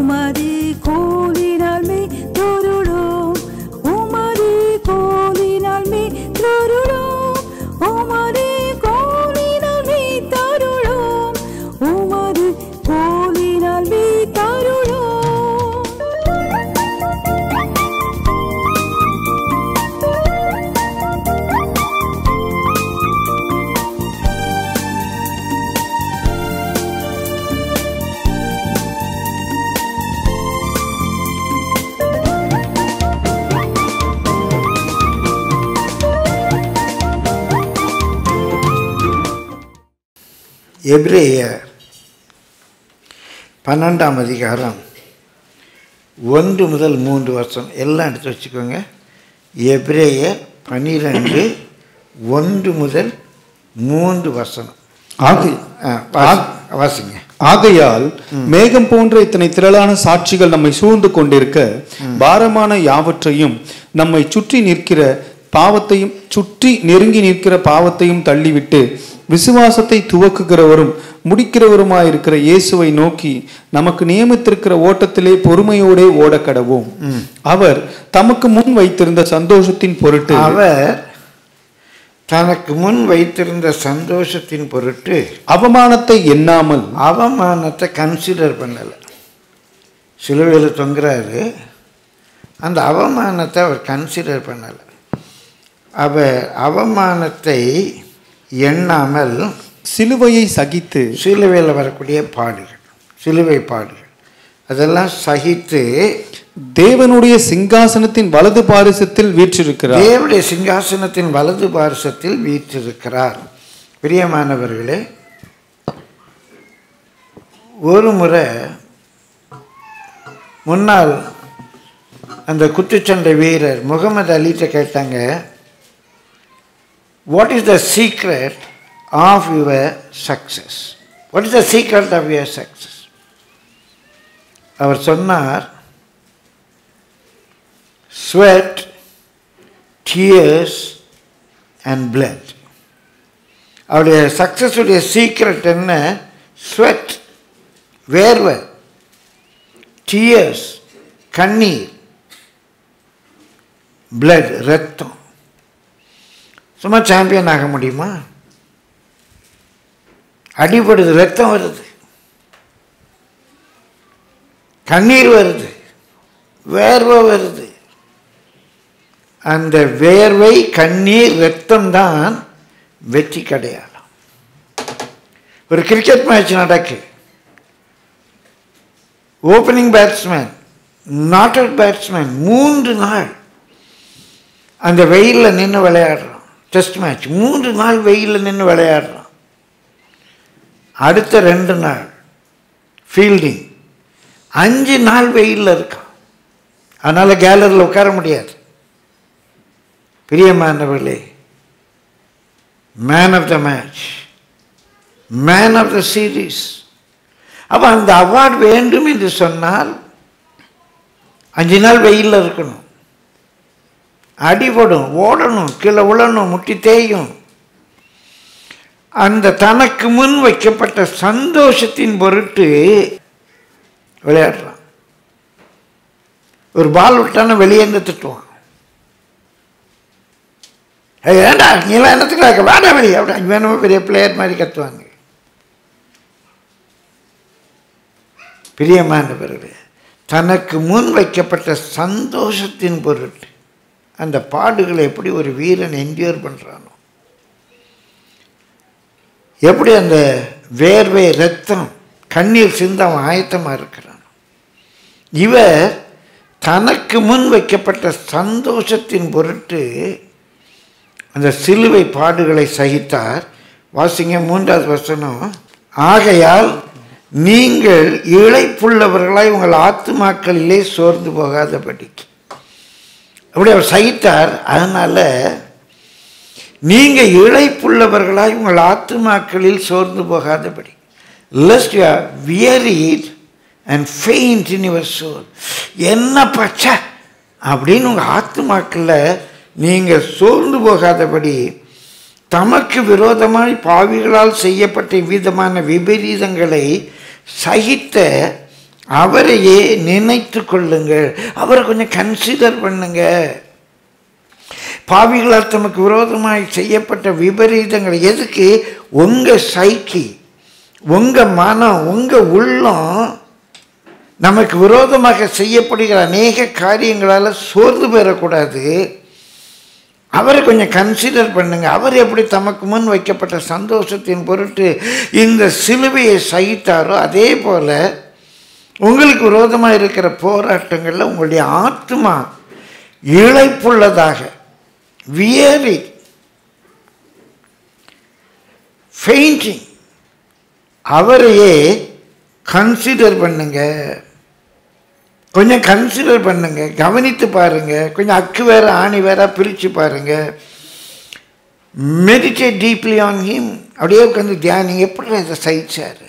உமது கோலினால் மே தொருளோம் உமது கோலினால் மே தொருளோம் உமது கோலினால் மே தருளோம் உமது கோலினால் மே தருளோம் எபிரேயர் பன்னெண்டாம் அதிகாரம் ஒன்று முதல் மூன்று வருஷம் எல்லாம் எடுத்து வச்சுக்கோங்க எபிரேயர் பன்னிரெண்டு ஒன்று முதல் மூன்று வசனம் ஆகை ஆ, வாசி- வாசிங்க ஆகையால் மேகம் போன்ற இத்தனை திரளான சாட்சிகள் நம்மை சூழ்ந்து கொண்டிருக்க பாரமான யாவற்றையும் நம்மை சுற்றி நிற்கிற பாவத்தையும் சுற்றி நெருங்கி நிற்கிற பாவத்தையும் தள்ளிவிட்டு விசுவாசத்தை துவக்குகிறவரும் முடிக்கிறவருமாயிருக்கிற இயேசுவை நோக்கி நமக்கு நியமித்திருக்கிற ஓட்டத்திலே பொறுமையோடே ஓடக்கடவோம் அவர் தமக்கு முன் வைத்திருந்த சந்தோஷத்தின் பொருட்டு அவர் தனக்கு முன் வைத்திருந்த சந்தோஷத்தின் பொருட்டு அவமானத்தை எண்ணாமல் அவமானத்தை கன்சிடர் பண்ணலை சிலுவையில் தொங்குறாரு அந்த அவமானத்தை அவர் கன்சிடர் பண்ணலை அவர் அவமானத்தை எண்ணாமல் சிலுவையை சகித்து சிலுவையில் வரக்கூடிய பாடுகள் சிலுவை பாடுகள் அதெல்லாம் சகித்து தேவனுடைய சிங்காசனத்தின் வலது பாரிசத்தில் வீற்றிருக்கிறார் தேவனுடைய சிங்காசனத்தின் வலது பாரசத்தில் வீற்றிருக்கிறார் பிரியமானவர்களே ஒரு முறை முன்னாள் அந்த குத்துச்சண்டை வீரர் முகமது அலிட்ட கேட்டாங்க what is the secret of your success what is the secret of your success அவர் சொன்னார் ஸ்வெட் டியர்ஸ் அண்ட் blood அவருடைய சக்ஸஸுடைய சீக்ரெட் என்ன ஸ்வெட் வேர்வை டியர்ஸ் கண்ணீர் blood ரத்தம் சும்மா சாம்பியன் ஆக முடியுமா அடிபடுது ரத்தம் வருது கண்ணீர் வருது வேர்வை வருது அந்த வேர்வை கண்ணீர் ரத்தம் தான் வெற்றி கிடையாளம் ஒரு கிரிக்கெட் மேட்ச் நடக்கு opening batsman not out batsman மூன்று நாள் அந்த வெயிலில் நின்று விளையாடுறான் டெஸ்ட் மேட்ச் மூன்று நாள் வெயிலில் நின்று விளையாடுறான் அடுத்த ரெண்டு நாள் ஃபீல்டிங் அஞ்சு நாள் வெயிலில் இருக்கான் அதனால் கேலரியில் உட்கார முடியாது பிரியமானவர்களே man of the match man of the series அப்போ அந்த அவார்டு வேண்டும் என்று சொன்னால் அஞ்சு நாள் வெயிலில் இருக்கணும் அடிபடும் ஓடணும் கீழே உழணும் முட்டி தேயும் அந்த தனக்கு முன் வைக்கப்பட்ட சந்தோஷத்தின் பொருட்டு விளையாடுறான் ஒரு பால் விட்டான வெளியேந்து திட்டுவான் ஏய், ஏன்டா நீலாம் என்னத்துக்கு இருக்க வேண்டாம் வெளியே அப்படி வேணுமோ பெரிய பிளேயர் மாதிரி கத்துவாங்க பிரியமானவர்களே தனக்கு முன் வைக்கப்பட்ட சந்தோஷத்தின் பொருட்டு அந்த பாடுகளை எப்படி ஒரு வீரன் என்ஜியோர் பண்ணுறானோ எப்படி அந்த வேர்வை ரத்தம் கண்ணீர் சிந்த அவன் ஆயத்தமாக இருக்கிறான் இவர் தனக்கு முன் வைக்கப்பட்ட சந்தோஷத்தின் பொருட்டு அந்த சிலுவை பாடுகளை சகித்தார் வாசிங்க மூன்றாவது வசனம் ஆகையால் நீங்கள் இழைப்புள்ளவர்களாய் உங்கள் ஆத்துமாக்களிலே சோர்ந்து போகாதபடிக்கு அப்படி அவர் சகித்தார் அதனால் நீங்கள் இழைப்புள்ளவர்களாய் உங்கள் ஆத்துமாக்களில் சோர்ந்து போகாதபடி lest you are wearied and faint in your soul என்ன பச்சை அப்படின்னு உங்கள் ஆத்துமாக்களில் நீங்கள் சோர்ந்து போகாதபடி தமக்கு விரோதமாய் பாவிகளால் செய்யப்பட்ட விதமான விபரீதங்களை சகித்த அவரையே நினைத்து கொள்ளுங்கள் அவரை கொஞ்சம் கன்சிடர் பண்ணுங்க பாவிகளால் தமக்கு விரோதமாய் செய்யப்பட்ட விபரீதங்கள் எதுக்கு உங்க சைக்கி உங்க மனம் உங்க உள்ளம் நமக்கு விரோதமாக செய்யப்படுகிற அநேக காரியங்களால் சோர்ந்து பெறக்கூடாது அவரை கொஞ்சம் கன்சிடர் பண்ணுங்க அவர் எப்படி தமக்கு முன் வைக்கப்பட்ட சந்தோஷத்தின் பொருட்டு இந்த சிலுவையை சகித்தாரோ அதே போல உங்களுக்கு விரோதமாக இருக்கிற போராட்டங்களில் உங்களுடைய ஆத்மா இழைப்புள்ளதாக வியரி ஃபெயிண்டிங் அவரையே கன்சிடர் பண்ணுங்க கொஞ்சம் கன்சிடர் பண்ணுங்க கவனித்து பாருங்க கொஞ்சம் அக்கு வேற ஆணி வேற பிரித்து பாருங்க மெடிடேட் டீப்லி ஆன் ஹிம் அப்படியே உட்காந்து தியானிங்க எப்படி இதை சகிச்சாரு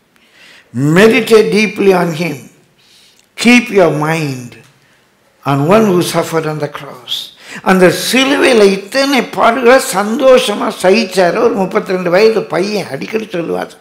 meditate deeply on him keep your mind on one who suffer on the cross அந்த சிலுவையில் இத்தனை பாடுகளை சந்தோஷமாக சகிச்சார் ஒரு முப்பத்தி ரெண்டு வயது பையன் அடிக்கடி சொல்லுவார்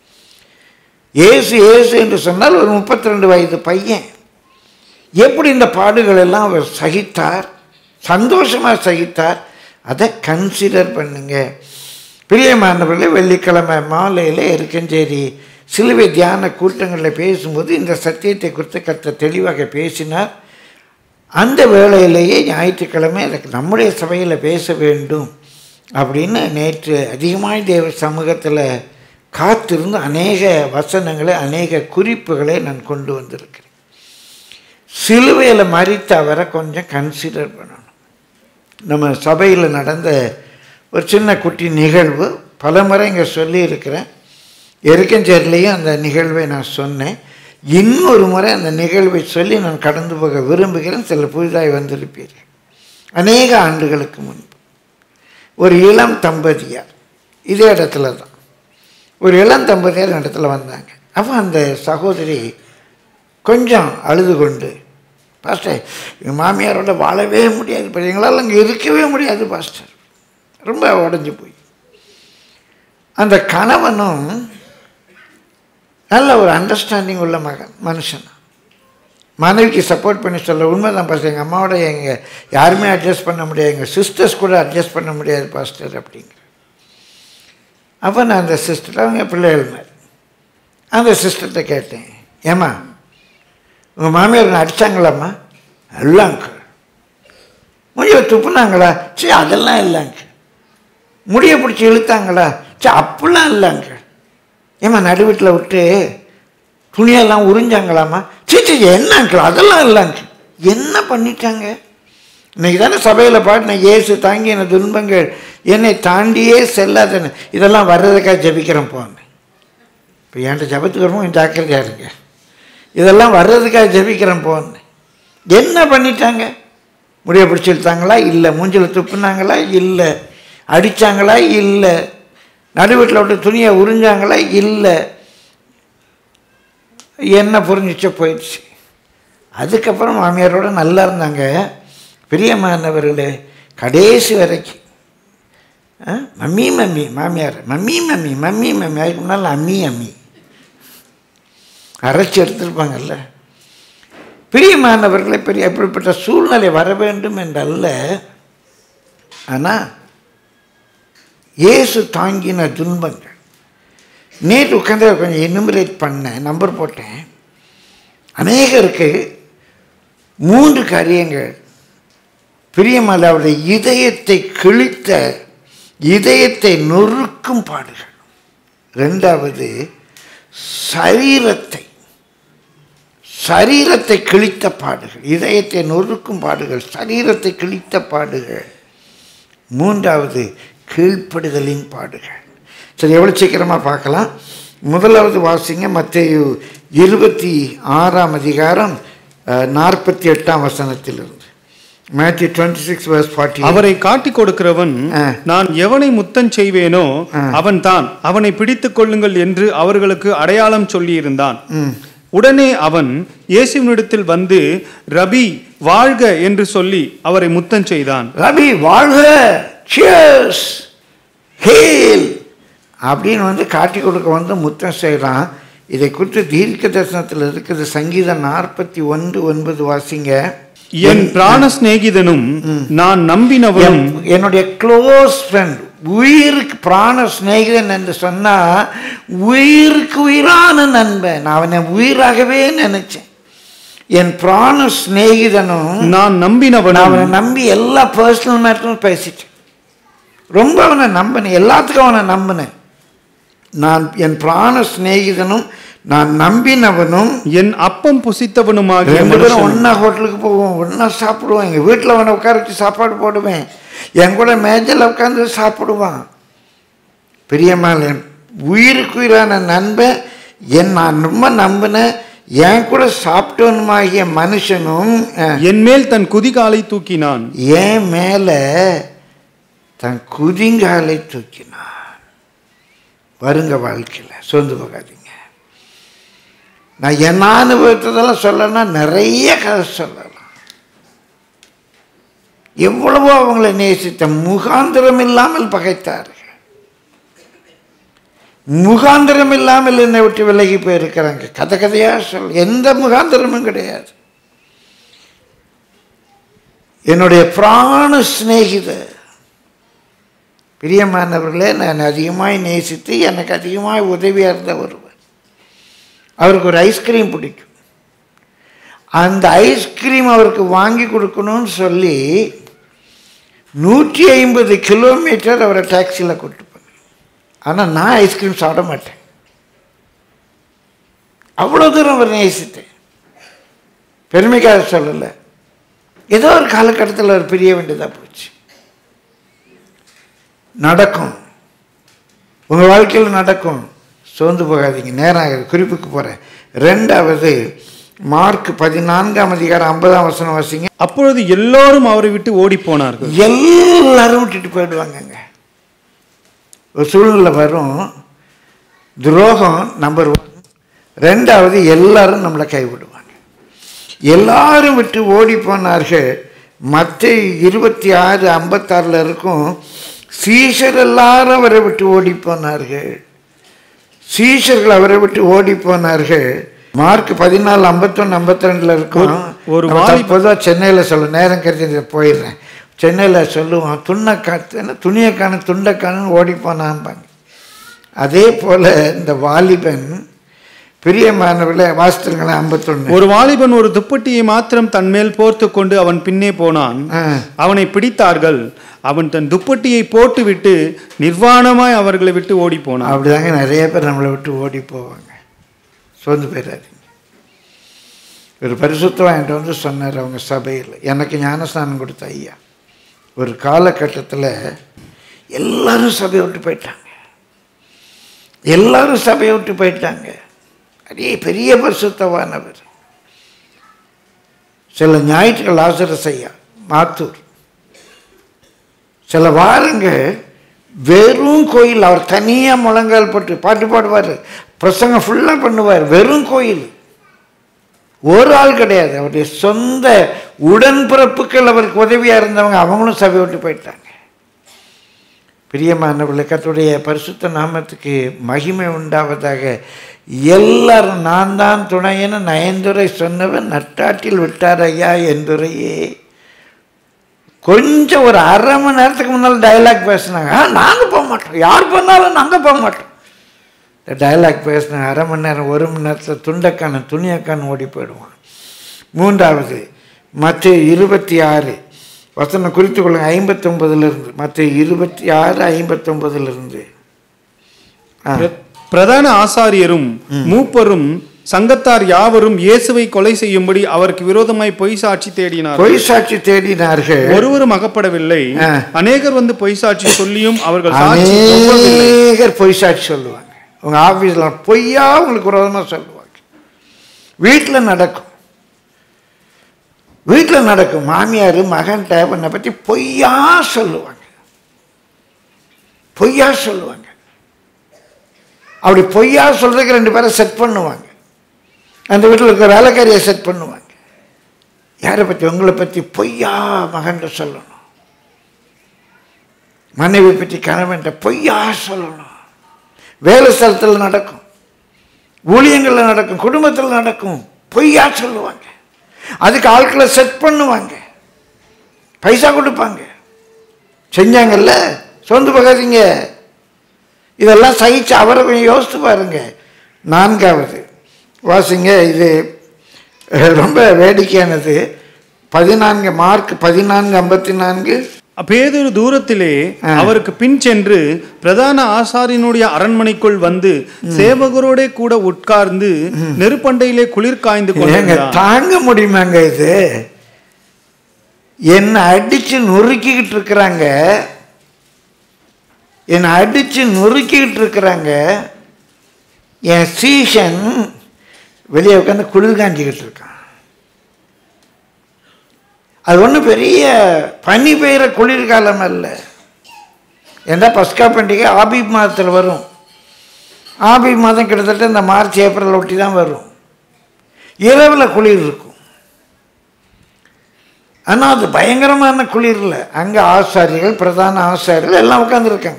ஏசு ஏசு என்று சொன்னால் ஒரு முப்பத்தி ரெண்டு வயது பையன் எப்படி இந்த பாடுகள் எல்லாம் அவர் சகித்தார் சந்தோஷமாக சகித்தார் அதை கன்சிடர் பண்ணுங்க பிரியமானவர்களே வெள்ளிக்கிழமை மாலையில் இருக்கஞ்சேரி சிலுவை தியான கூட்டங்களில் பேசும்போது இந்த சத்தியத்தை குறித்து கத்த தெளிவாக பேசினார் அந்த வேளையிலேயே ஞாயிற்றுக்கிழமை எனக்கு நம்முடைய சபையில் பேச வேண்டும் அப்படின்னு நேற்று அதிகமாய் தேவ சமூகத்தில் காத்திருந்து அநேக வசனங்களை அநேக குறிப்புகளை நான் கொண்டு வந்திருக்கிறேன் சிலுவையில் மறித்த அவரை கொஞ்சம் கன்சிடர் பண்ணணும் நம்ம சபையில் நடந்த ஒரு சின்ன குட்டி நிகழ்வு பல முறை இங்கே சொல்லியிருக்கிறேன் எருக்கஞ்சேரிலையும் அந்த நிகழ்வை நான் சொன்னேன் இன்னொரு முறை அந்த நிகழ்வை சொல்லி நான் கடந்து போக விரும்புகிறேன் சில புதிதாய் வந்திருப்பீர்கள் அநேக ஆண்டுகளுக்கு முன்பு ஒரு இளம் தம்பதியார் இதே இடத்துல தான் ஒரு இளம் தம்பதியார் இடத்துல வந்தாங்க அப்போ அந்த சகோதரி கொஞ்சம் அழுது கொண்டு பாஸ்டர் எங்கள் மாமியாரோட வாழவே முடியாது இப்போ எங்களால் அங்கே இருக்கவே முடியாது பாஸ்டர் ரொம்ப உடஞ்சி போய் அந்த கணவனும் நல்ல ஒரு அண்டர்ஸ்டாண்டிங் உள்ள மகன் மனுஷன் மனைவிக்கு சப்போர்ட் பண்ணி சொல்ல உண்மைதான் பாஸ்டர் எங்கள் அம்மாவோட எங்கள் யாருமே அட்ஜஸ்ட் பண்ண முடியாது எங்கள் சிஸ்டர்ஸ் கூட அட்ஜஸ்ட் பண்ண முடியாது பாஸ்டர் அப்படிங்கிற அப்போ நான் அந்த சிஸ்டர் அவங்க பிள்ளைகள் மாதிரி அந்த சிஸ்டர்கிட்ட கேட்டேன் ஏம்மா உங்கள் மாமியார் நான் அடித்தாங்களாம்மா எல்லாம் அங்கிள் முடிய துப்புனாங்களா சரி அதெல்லாம் இல்லை அங்கிள் முடியை பிடிச்சி இழுத்தாங்களா சரி அப்படிலாம் இல்லை அங்கிள் ஏம்மா நடுவீட்டில் விட்டு துணியெல்லாம் உறிஞ்சாங்களாம்மா சரி சரி என்ன அங்கிள் அதெல்லாம் இல்லை அங்கிள் என்ன பண்ணிட்டாங்க இன்னைக்கு தானே சபையில் பாடின இயேசு தாங்கின துன்பங்கள் என்னை தாண்டியே செல்லாதன்னு இதெல்லாம் வர்றதுக்காக ஜெபிக்கிறேன் போன்னு இப்போ என்கிட்ட ஜபத்துக்கு வரும்போது ஜாக்கிரதையாக இருங்க இதெல்லாம் வர்றதுக்காக ஜெபிக்கிறேன் போன்னு என்ன பண்ணிட்டாங்க முடிய பிடிச்சி இழுத்தாங்களா இல்லை மூஞ்சில் துப்புனாங்களா இல்லை அடித்தாங்களா இல்லை நடுவீட்டில் விட்டு துணியை உறிஞ்சாங்களா இல்லை என்ன புரிஞ்சிச்சோ போயிடுச்சு அதுக்கப்புறம் மாமியாரோட நல்லா இருந்தாங்க பிரியமானவர்களே கடைசி வரைக்கும் ஆ, மம்மி மம்மி மாமியார் மம்மி மம்மி மம்மி மம்மி அதுக்கு முன்னால் அம்மி அம்மி அரைச்சி எடுத்திருப்பாங்கல்ல பிரியமானவர்களை பெரிய எப்படிப்பட்ட சூழ்நிலை வர வேண்டும் என்றல்ல ஆனால் இயேசு தாங்கின துன்பங்கள் நேற்று உட்காந்து கொஞ்சம் எனுமரேட் பண்ணேன் நம்பர் போட்டேன் அநேகருக்கு மூன்று காரியங்கள் பிரியமல்ல அவருடைய இதயத்தை கிழித்த இதயத்தை நொறுக்கும் பாடுகள் ரெண்டாவது சரீரத்தை சரீரத்தை கிழித்த பாடுகள் இதயத்தை நொறுக்கும் பாடுகள் சரீரத்தை கிழித்த பாடுகள் மூன்றாவது கீழ்ப்படுதலின் பாடுகள் சரி எவ்வளோ சீக்கிரமாக பார்க்கலாம் முதலாவது வாசிங்க மத்தேயு இருபத்தி ஆறாம் அதிகாரம் நாற்பத்தி எட்டாம் வசனத்திலிருந்து Matthew twenty six verse forty அவரை காட்டிக் கொடுக்கிறவன் ஆ. நான் எவனை முத்தம் செய்வேனோ ஆ. அவன்தான் அவனை பிடித்துக் கொள்ளுங்கள் என்று அவர்களுக்கு அடையாளம் சொல்லியிருந்தான் ம் உடனே அவன் இயேசுவினிடத்தில் வந்து ரபி வாழ்க என்று சொல்லி அவரை முத்தம் செய்தான் ரவி வாழ்க சியர்ஸ் ஹேல் அப்படின்னு வந்து காட்டி கொடுக்க வந்து முத்தம் செய்கிறான் இதை குறித்து தீர்க்க தரிசனத்தில் இருக்குது சங்கீதம் நாற்பத்தி ஒன்று ஒன்பது வாசிங்க என் பிராண சிநேகிதனும் நான் நம்பினவனும் என்- என்னுடைய க்ளோஸ் ஃப்ரெண்ட் உயிருக்கு பிராண சிநேகிதன் என்று சொன்னா உயிருக்கு உயிரான நண்பன் நான் அவனை உயிராகவே நினைச்சேன் என் பிராண சிநேகிதனும் நான் நான் நம்பினவனும் அவனை நம்பி எல்லா பர்சனல் மேட்டரும் பேசிட்டேன் ரொம்ப அவனை நம்பினேன் எல்லாத்துக்கும் அவனை நம்பினேன் நான் என் பிராண சிநேகிதனும் நான் நம்பினவனும் என் அப்பம் புசித்தவனுமாகிய ரெண்டு பேரும் மனுஷனும் ஒன்றா ஹோட்டலுக்கு போவோம் ஒன்றா சாப்பிடுவோம் எங்கள் வீட்டில் அவனை உட்கார வச்சு சாப்பாடு போடுவேன் என் கூட மேஜில் உட்காந்து சாப்பிடுவான் பிரியமான என் உயிருக்கு உயிரான நண்பன் என் நான் ரொம்ப நம்பினேன் என் கூட சாப்பிட்டவனுமாகிய மனுஷனும் அஹ், என் மேல் தன் குதிகாலை தூக்கினான் என் மேலே தன் குதிங்காலை தூக்கினான் வருங்க வாழ்க்கையில் சோர்ந்து போகாதீங்க நான் என்ன அனுபவத்ததெல்லாம் சொல்லணும்னா நிறைய கதை சொல்லலாம் எவ்வளவோ அவங்களை நேசித்த முகாந்திரம் இல்லாமல் பகைத்தார்கள் முகாந்திரம் இல்லாமல் என்னை விட்டு விலகி போயிருக்கிறாங்க கதை கதையா சொல் எந்த முகாந்திரமும் கிடையாது என்னுடைய பிராண சிநேகிதர் பிரியமானவர்களே நான் அதிகமாய் நேசித்து எனக்கு அதிகமாய் உதவியாக இருந்த ஒருவர் அவருக்கு ஒரு ஐஸ்கிரீம் பிடிக்கும் அந்த ஐஸ்கிரீம் அவருக்கு வாங்கி கொடுக்கணும்னு சொல்லி நூற்றி ஐம்பது கிலோமீட்டர் அவரை டாக்ஸியில் கூட்டு போனேன் ஆனால் நான் ஐஸ்கிரீம் சாப்பிட மாட்டேன் அவ்வளோ தூரம் அவர் நேசித்தேன் பெருமைக்காக சொல்லலை ஏதோ ஒரு காலகட்டத்தில் அவர் பிரிய வேண்டியதாக போச்சு நடக்கும் உங்கள் வாழ்க்கையில் நடக்கும் சோர்ந்து போகாதீங்க நேரம் ஆகுது குறிப்புக்கு போகிறேன் ரெண்டாவது மார்க் பதினான்காம் அதிகாரம் ஐம்பதாம் வசனம் வாசிங்க அப்பொழுது எல்லாரும் அவரை விட்டு ஓடி போனார்கள் எல்லாரும் விட்டுட்டு போயிடுவாங்கங்க ஒரு சூழ்நிலை வரும் துரோகம் நம்பர் ஒன் ரெண்டாவது எல்லாரும் நம்மளை கைவிடுவாங்க எல்லாரும் விட்டு ஓடி போனார்கள் மற்ற இருபத்தி ஆறு ஐம்பத்தாறில் இருக்கும் சீஷர் எல்லாரும் அவரை விட்டு ஓடி போனார்கள் சீஷர்கள் அவரை விட்டு ஓடி போனார்கள் மார்க் பதினாலு ஐம்பத்தொன்று ஐம்பத்தி ரெண்டில் இருக்கும் ஒரு நம்ம வாலிப- பொதுவாக சென்னையில் சொல்ல நேரம் கருதி இதை போயிடுறேன் சென்னையில் சொல்லுவோம் துண்ணை காத்து என்ன துணியை காணு துண்டை காணுன்னு ஓடி போனான்பாங்க அதே போல் இந்த வாலிபன் பிரியமானவர்களே வாசித்துருங்களேன் ஐம்பத்தொன்று ஒரு வாலிபன் ஒரு துப்பட்டியை மாத்திரம் தன் மேல் போர்த்து கொண்டு அவன் பின்னே போனான் ஆ. அவனை பிடித்தார்கள் அவன் தன் துப்பட்டியை போட்டுவிட்டு நிர்வாணமாய் அவர்களை விட்டு ஓடி போனான் அப்படிதாங்க நிறைய பேர் நம்மளை விட்டு ஓடி போவாங்க சோர்ந்து போயிடாதீங்க ஒரு பரிசுத்தம் என்கிட்ட வந்து சொன்னார் அவங்க சபையில் எனக்கு ஞானஸ்நானம் கொடுத்த ஐயா ஒரு காலகட்டத்தில் எல்லாரும் சபையை விட்டு போயிட்டாங்க எல்லாரும் சபையை விட்டு போயிட்டாங்க அடே பெரிய பரிசுத்தவானவர் சில ஞாயிற்றுகள் லாசரஸ் ஐயா மாத்தூர் சில வாரங்க வெறும் கோயில் அவர் தனியாக முழங்கால் போட்டு பாட்டு பாடுவார் பிரசங்கம் ஃபுல்லாக பண்ணுவார் வெறும் கோயில் ஒரு ஆள் கிடையாது அவருடைய சொந்த உடன்பிறப்புகள் அவருக்கு உதவியாக இருந்தவங்க அவங்களும் சபை விட்டு போயிட்டாங்க பிரியமானவர்களே கர்த்தருடைய பரிசுத்த நாமத்துக்கு மகிமை உண்டாவதாக எல்லாரும் நான் தான் துணைன்னு நயந்துரை சொன்னவன் நட்டாட்டில் விட்டார் ஐயா என்றுரையே கொஞ்சம் ஒரு அரை மணி நேரத்துக்கு முன்னால் டயலாக் பேசினாங்க ஆ நாங்கள் போக மாட்டோம் யார் பண்ணாலும் நாங்கள் போக மாட்டோம் இந்த டயலாக் பேசினாங்க அரை மணி நேரம் ஒரு மணி நேரத்தில் துண்டைக்கான துணியக்கான ஓடி போயிடுவான் மூன்றாவது மற்ற இருபத்தி ஆறு வசனம் குறித்து கொள்ளுங்க ஐம்பத்தொம்பதுலேருந்து மற்ற இருபத்தி ஆறு ஐம்பத்தொம்பதுலேருந்து ஆ பிர- பிரதான ஆசாரியரும் மூப்பரும் சங்கத்தார் யாவரும் இயேசுவை கொலை செய்யும்படி அவருக்கு விரோதமாய் பொய் சாட்சி தேடினார் பொய் சாட்சி தேடினார்கள் ஒருவரும் அகப்படவில்லை ஆ. அநேகர் வந்து பொய் சாட்சி சொல்லியும் அவர்கள் சாட்சி ஒப்பவில்லை. அநேகர் பொய் சாட்சி சொல்லுவாங்க உங்க ஆஃபீஸில் பொய்யா உங்களுக்கு விரோதமாக சொல்லுவாங்க வீட்டில் நடக்கும் வீட்டில் நடக்கும் மாமியார் மகன்கிட்ட உன்னை பற்றி பொய்யா சொல்லுவாங்க பொய்யா சொல்லுவாங்க அப்படி பொய்யா சொல்றதுக்கு ரெண்டு பேரை செட் பண்ணுவாங்க அந்த வீட்டில் இருக்கிற வேலைக்காரியை செட் பண்ணுவாங்க யாரை பற்றி உங்களை பற்றி பொய்யா மகன்கிட்ட சொல்லணும் மனைவி பற்றி கணவன்கிட்ட பொய்யா சொல்லணும் வேலை ஸ்தலத்தில் நடக்கும் ஊழியங்களில் நடக்கும் குடும்பத்தில் நடக்கும் பொய்யா சொல்லுவாங்க அதுக்கு ஆட்களை செட் பண்ணுவாங்க பைசா கொடுப்பாங்க செஞ்சாங்கல்ல சொந்து போகாதீங்க இதெல்லாம் சகிச்சு அவரை கொஞ்சம் யோசித்து பாருங்க நான்காவது வாசிங்க இது அஹ், ரொம்ப வேடிக்கையானது பதினான்கு மார்க் பதினான்கு ஐம்பத்தி நான்கு பேதுரு தூரத்திலே அவருக்கு பின் சென்று பிரதான ஆசாரியனுடைய அரண்மனைக்குள் வந்து சேவகரோட கூட உட்கார்ந்து நெருப்பண்டையிலே குளிர் காய்ந்து ஏங்க கொண்டிருந்தான் தாங்க முடியுமாங்க இது என்னை அடிச்சு நொறுக்கிக்கிட்டு இருக்கிறாங்க என்னை அடிச்சு நொறுக்கிக்கிட்டு இருக்கிறாங்க என் சீசன் வெளியே உட்காந்து குளிர் காஞ்சிக்கிட்டு இருக்கான் அது ஒன்றும் பெரிய பனி பெய்கிற குளிர்காலம் அல்ல ஏன்னா பஸ்கா பண்டிகை ஆபி மாதத்தில் வரும் ஆபி மாதம் கிட்டத்தட்ட இந்த மார்ச் ஏப்ரல் ஒட்டி தான் வரும் இரவில் குளிர் இருக்கும் ஆனால் அது பயங்கரமான குளிர் இல்லை அங்கே ஆசாரிகள் பிரதான ஆசாரிகள் எல்லாம் உட்காந்துருக்காங்க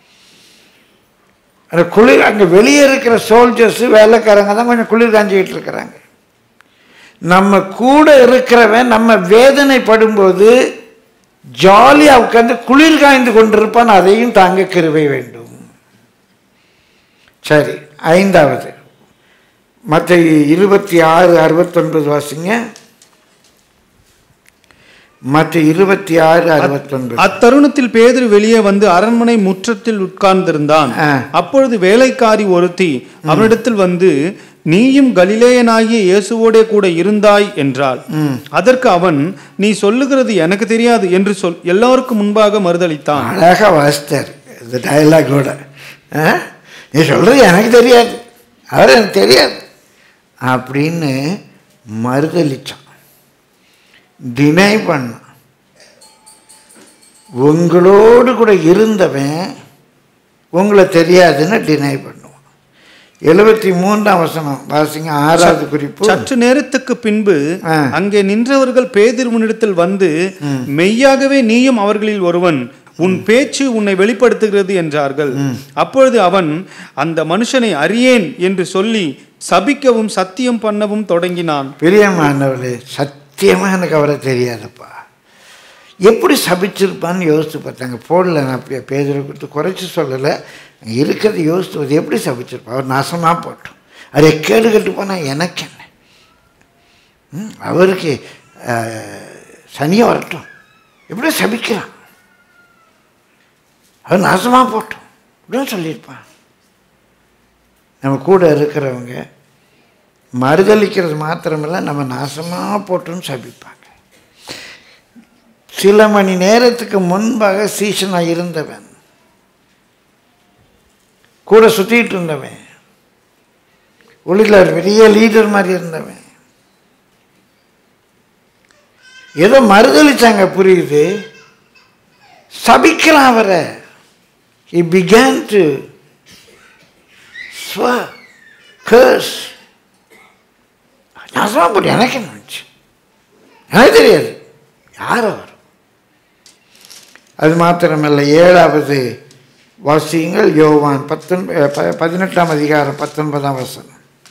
அந்த குளிர் அங்கே வெளியே இருக்கிற சோல்ஜர்ஸு வேலைக்காரங்க தான் கொஞ்சம் குளிர் காஞ்சிக்கிட்டு இருக்கிறாங்க நம்ம கூட இருக்கிறவன் நம்ம வேதனைப்படும்போது ஜாலியாக உட்காந்து குளிர் காய்ந்து கொண்டிருப்பான் அதையும் தாங்க கிருபை வேண்டும் சரி ஐந்தாவது மற்ற இருபத்தி ஆறு அறுபத்தொன்பது வாசிங்க மற்ற இருபத்தி ஆறு அறுபத்தொன்பது அத்தருணத்தில் பேதுரு வெளியே வந்து அரண்மனை முற்றத்தில் உட்கார்ந்திருந்தான் ஆ. அப்பொழுது வேலைக்காரி ஒருத்தி அவனிடத்தில் வந்து நீயும் கலிலேயனாகிய இயேசுவோடே கூட இருந்தாய் என்றாள் அதற்கு அவன் நீ சொல்லுகிறது எனக்கு தெரியாது என்று சொல் எல்லோருக்கும் முன்பாக மறுதளித்தான் அழகாக வாசித்தார் இந்த டயலாகோட ஆ? நீ சொல்கிறது எனக்கு தெரியாது அவர் எனக்கு தெரியாது அப்படின்னு மறுதளிச்சான் டினை பண்ணான் உங்களோடு கூட இருந்தவன் உங்களை தெரியாதுன்னு டினை பண்ணுவான் எழுபத்தி மூன்றாம் வசனம் வாசிங்க ஆறாவது குறிப்பு சற்று நேரத்துக்கு பின்பு ஆ. அங்கே நின்றவர்கள் பேதிருவனிடத்தில் வந்து மெய்யாகவே நீயும் அவர்களில் ஒருவன் உன் பேச்சு உன்னை வெளிப்படுத்துகிறது என்றார்கள் அப்பொழுது அவன் அந்த மனுஷனை அறியேன் என்று சொல்லி சபிக்கவும் சத்தியம் பண்ணவும் தொடங்கினான் பிரியமானவர்களே சத்தியமாக எனக்கு அவரை தெரியாதுப்பா எப்படி சபிச்சிருப்பான்னு யோசித்து பார்த்தாங்க போடல நான் பே பேதரை கொடுத்து குறைச்சி சொல்லலை அங்க இருக்கிறத யோசித்து பார்த்து எப்படி சபிச்சிருப்பா அவர் நாசமாக போட்டோம் அவர் எக்கேடு கட்டு போனால் எனக்கு என்ன ம், அவருக்கு சனியாக வரட்டும் எப்படி சபிக்கிறான் அவர் நாசமாக போட்டோம் அப்படின்னு சொல்லியிருப்பான் நம்ம கூட இருக்கிறவங்க மறுதளிக்கிறது மாத்திரமில்ல நம்ம நாசமாக போட்டுன்னு சபிப்பாங்க சில மணி நேரத்துக்கு முன்பாக சீசனாக இருந்தவன் கூட சுற்றிட்டு இருந்தவன் உள்ளில் ஒரு பெரிய லீடர் மாதிரி இருந்தவன் ஏதோ மறுதளிச்சாங்க புரியுது சபிக்கிறான் அவரை he began to swear curse நாசமாக போட்டு எனக்கு என்ன வந்துச்சு எனக்கு தெரியாது யார் அவர் அது மாத்திரமல்ல ஏழாவது வாசியங்கள் யோவான் பத்தொன்ப ப- பதினெட்டாம் அதிகாரம் பத்தொன்பதாம் வசனம்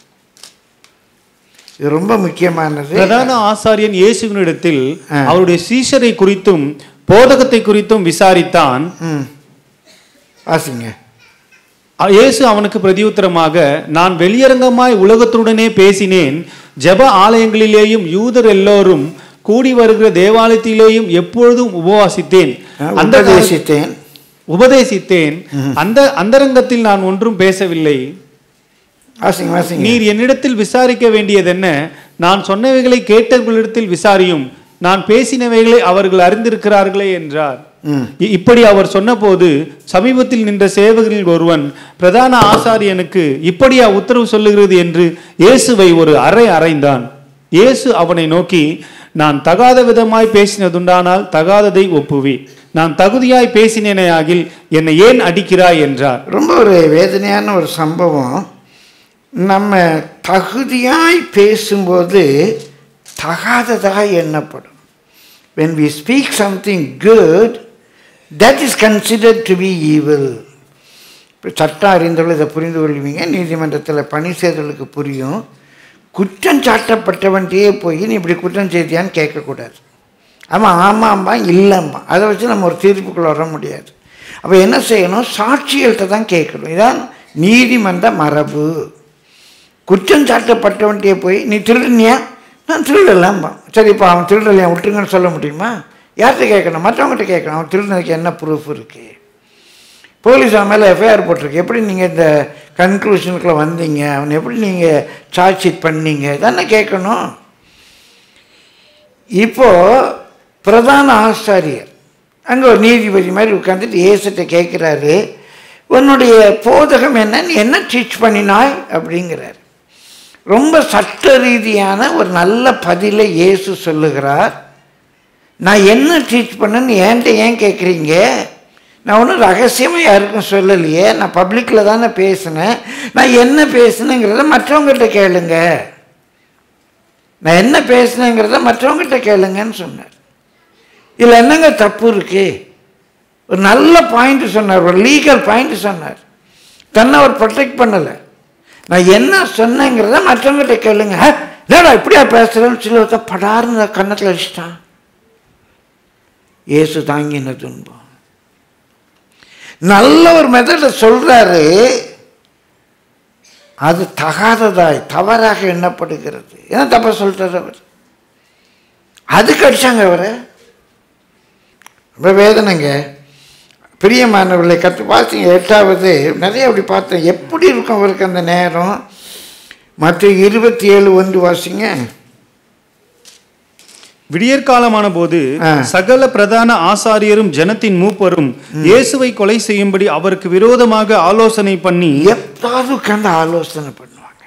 இது ரொம்ப முக்கியமானது பிரதான ஆசாரியன் இயேசுவினிடத்தில் ஆ. அவருடைய சீஷரை குறித்தும் போதகத்தை குறித்தும் விசாரித்தான் ம் வாசிங்க அ- இயேசு அவனுக்கு பிரதியுத்தரமாக நான் வெளியரங்கமாய் உலகத்துடனே பேசினேன் ஜெப ஆலயங்களிலேயும் யூதர் எல்லோரும் கூடி வருகிற தேவாலயத்திலேயும் எப்பொழுதும் உபவாசித்தேன் அந்த கால- உபதேசித்தேன் உபதேசித்தேன் அந்த அந்தரங்கத்தில் நான் ஒன்றும் பேசவில்லை வாசிங்க வாசிங்க நீர் என்னிடத்தில் விசாரிக்க வேண்டியது என்ன நான் சொன்னவைகளை கேட்டவர்களிடத்தில் விசாரியும் நான் பேசினவைகளை அவர்கள் அறிந்திருக்கிறார்களே என்றார் ம் இ- இப்படி அவர் சொன்னபோது சமீபத்தில் நின்ற சேவகரில் ஒருவன் பிரதான ஆசாரியனுக்கு இப்படியா உத்தரவு சொல்லுகிறது என்று இயேசுவை ஒரு அறை அறைந்தான் இயேசு அவனை நோக்கி நான் தகாத விதமாய் பேசினதுண்டானால் தகாததை ஒப்புவி நான் தகுதியாய் பேசினேனையாகில் என்னை ஏன் அடிக்கிறாய் என்றார் ரொம்ப ஒரு வேதனையான ஒரு சம்பவம் நம்ம தகுதியாய் பேசும்போது தகாததாக எண்ணப்படும் when we speak something good that is considered to be evil இப்ப சட்டம் அறிந்தவர்கள் இதை புரிந்து கொள்வீங்க நீதிமன்றத்தில் பணி செய்தவர்களுக்கு புரியும் குற்றம் சாட்டப்பட்டவன்கிட்டயே போய் நீ இப்படி குற்றம் செய்தியான்னு கேட்கக்கூடாது ஆமாம் ஆமாம்பா இல்லைம்பா அதை வச்சு நம்ம ஒரு தீர்ப்புக்குள்ள வர முடியாது அப்போ என்ன செய்யணும் சாட்சிகள்கிட்ட தான் கேட்கணும் இதான் நீதிமன்ற மரபு குற்றம் சாட்டப்பட்டவன்கிட்டயே போய் நீ திருடுனியா நான் திருடலாம்பா சரி இப்போ அவன் திருடலையா விட்டுருங்கன்னு சொல்ல முடியுமா யார்கிட்ட கேட்கணும் மற்றவங்ககிட்ட கேட்கணும் அவன் திருடினதுக்கு என்ன ப்ரூஃப் இருக்குது போலீஸ் அவன் மேலே எஃப்ஐஆர் போட்டிருக்கு எப்படி நீங்கள் இந்த கன்க்ளூஷனுக்குள்ளே வந்தீங்க அவனை எப்படி நீங்கள் சார்ஜ் ஷீட் பண்ணீங்க தானே கேட்கணும் இப்போ பிரதான ஆசாரியர் அங்கே ஒரு நீதிபதி மாதிரி உட்காந்துட்டு ஏசத்தை கேட்குறாரு உன்னுடைய போதகம் என்ன நீ என்ன டீச் பண்ணினாய் அப்படிங்கிறார் ரொம்ப சட்ட ரீதியான ஒரு நல்ல பதிலை இயேசு சொல்லுகிறார் நான் என்ன டீச் பண்ணேன்னு ஏன்ட்ட ஏன் கேட்குறீங்க நான் ஒன்றும் ரகசியமாக யாருக்கும் சொல்லலையே நான் பப்ளிக்கில் தானே பேசினேன் நான் என்ன பேசினேங்கிறத மற்றவங்ககிட்ட கேளுங்க நான் என்ன பேசினேங்கிறத மற்றவங்ககிட்ட கேளுங்கன்னு சொன்னார் இதில் என்னங்க தப்பு இருக்கு ஒரு நல்ல பாயிண்ட் சொன்னார் ஒரு லீகல் பாயிண்ட் சொன்னார் தன்னை அவர் ப்ரொடெக்ட் பண்ணலை நான் என்ன சொன்னேங்கிறத மற்றவங்ககிட்ட கேளுங்க "ஹ, என்னடா இப்படியா பேசுகிறேன்னு சொல்லி ஒருத்தன் படாருன்னு கன்னத்தில் அடிச்சிட்டான் இயேசு தாங்கின துன்பம் நல்ல ஒரு மெத்தடை சொல்றாரு அது தகாததாய் தவறாக எண்ணப்படுகிறது ஏன் தப்பா சொல்றாரு அவர் அதுக்கு அடிச்சாங்க அவரை ரொம்ப வேதனைங்க பிரியமானவர்களை கற்று பார்த்தீங்க எட்டாவது நிறைய அப்படி பார்த்தேன் எப்படி இருக்கும் அவருக்கு அந்த நேரம் மற்ற இருபத்தி ஏழு ஒன்று வாசிங்க விடியற்காலமான போது ஆ. சகல பிரதான ஆசாரியரும் ஜனத்தின் மூப்பரும் இயேசுவை கொலை செய்யும்படி அவருக்கு விரோதமாக ஆலோசனை பண்ணி எப்பாவது உட்காந்து ஆலோசனை பண்ணுவாங்க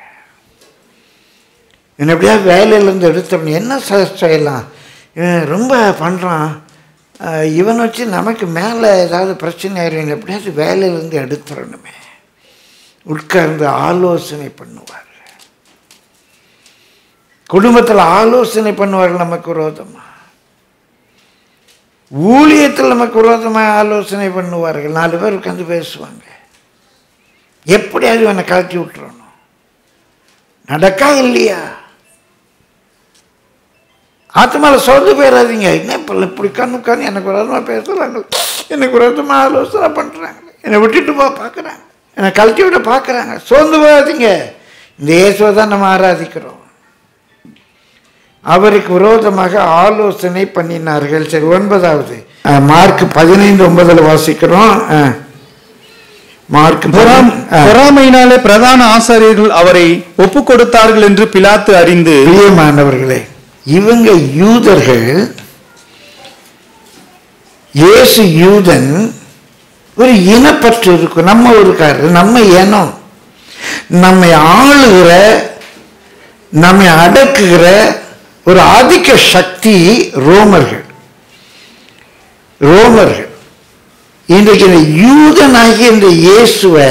என்ன எப்படியா வேலையிலேருந்து எடுத்தவன் என்ன ச- செய்யலாம் இவன் ரொம்ப பண்ணுறான் இவன் வச்சு நமக்கு மேலே ஏதாவது பிரச்சனை ஆயிரும் எப்படியாவது வேலையிலேருந்து எடுத்துடணுமே உட்கார்ந்து ஆலோசனை பண்ணுவார் குடும்பத்தில் ஆலோசனை பண்ணுவார்கள் நமக்கு விரோதமா ஊழியத்தில் நமக்கு விரோதமாக ஆலோசனை பண்ணுவார்கள் நாலு பேர் உட்காந்து பேசுவாங்க எப்படியாவது இவனை கழட்டி விட்டுறணும் நடக்கா இல்லையா ஆத்மாவில் சோர்ந்து போயிடாதீங்க என்ன இப்போ இப்படி கண்ணு உட்காந்து எனக்கு விரோதமாக பேசுகிறாங்க எனக்கு விரோதமாக ஆலோசனை பண்ணுறாங்க என்னை விட்டுட்டு போக பார்க்குறாங்க என்னை கழட்டி விட பார்க்குறாங்க சோர்ந்து போகாதீங்க இந்த இயேசுவை தான் நம்ம ஆராதிக்கிறோம் அவருக்கு விரோதமாக ஆலோசனை பண்ணினார்கள் சரி ஒன்பதாவது அஹ், மார்க் பதினைந்து ஒன்பதுல வாசிக்கிறோம் அஹ். மார்க் பொறாம்- பதினைந்து- அஹ். பொறாமையினாலே பிரதான ஆசாரியர்கள் அவரை ஒப்பு கொடுத்தார்கள் என்று பிலாத்து அறிந்து பிரியமானவர்களே இவங்க யூதர்கள் இயேசு யூதன் ஒரு இனப்பற்று இருக்கும் நம்ம ஊருக்காரர் நம்ம இனம் நம்மை ஆளுகிற நம்மை அடக்குகிற ஒரு ஆதிக்க சக்தி ரோமர்கள் ரோமர்கள் இன்றைக்கு இந்த யூதனாகிய இந்த இயேசுவை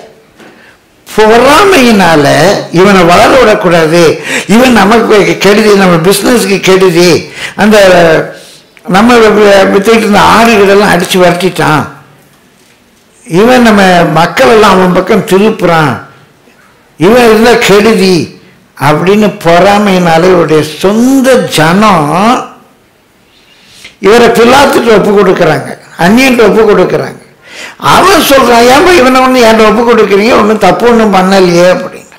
பொறாமையினால இவனை வளர விடக்கூடாது இவன் நமக்கு கெடுதி நம்ம பிஸ்னஸ்க்கு கெடுதி அந்த நம்ம வித்துக்கிட்டு இருந்த ஆடுகளெல்லாம் அடித்து விரட்டிட்டான் இவன் நம்ம மக்கள் எல்லாம் அவன் பக்கம் திருப்புறான் இவன் இருந்தால் கெடுதி அப்படின்னு பொறாமையினால இவருடைய சொந்த ஜனம் இவரை பிலாத்துட்டு ஒப்பு கொடுக்குறாங்க அந்நியன்ட்டு ஒப்பு கொடுக்குறாங்க அவன் சொல்றான் ஏன்பா இவனை ஒன்று என்கிட்ட ஒப்பு கொடுக்குறீங்க ஒன்றும் தப்பு ஒன்றும் பண்ணலையே அப்படிங்கிற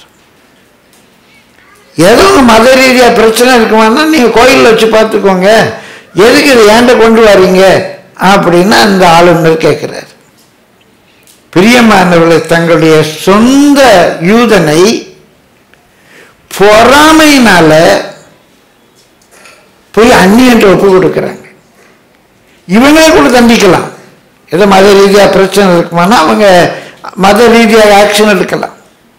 ஏதோ ஒன்று மத ரீதியாக பிரச்சனை இருக்குமானா நீங்கள் கோயிலில் வச்சு பார்த்துக்கோங்க எதுக்கு இதை ஏன்ட்ட கொண்டு வரீங்க அப்படின்னு அந்த ஆளுநர் கேட்குறாரு பிரியமானவர்களை தங்களுடைய சொந்த யூதனை பொறாமையினால போய் அந்நியன்ட்டு ஒப்பு கொடுக்குறாங்க இவனே கூட தண்டிக்கலாம் ஏதோ மத ரீதியாக பிரச்சனை இருக்குமானா அவங்க மத ரீதியாக ஆக்ஷன் எடுக்கலாம்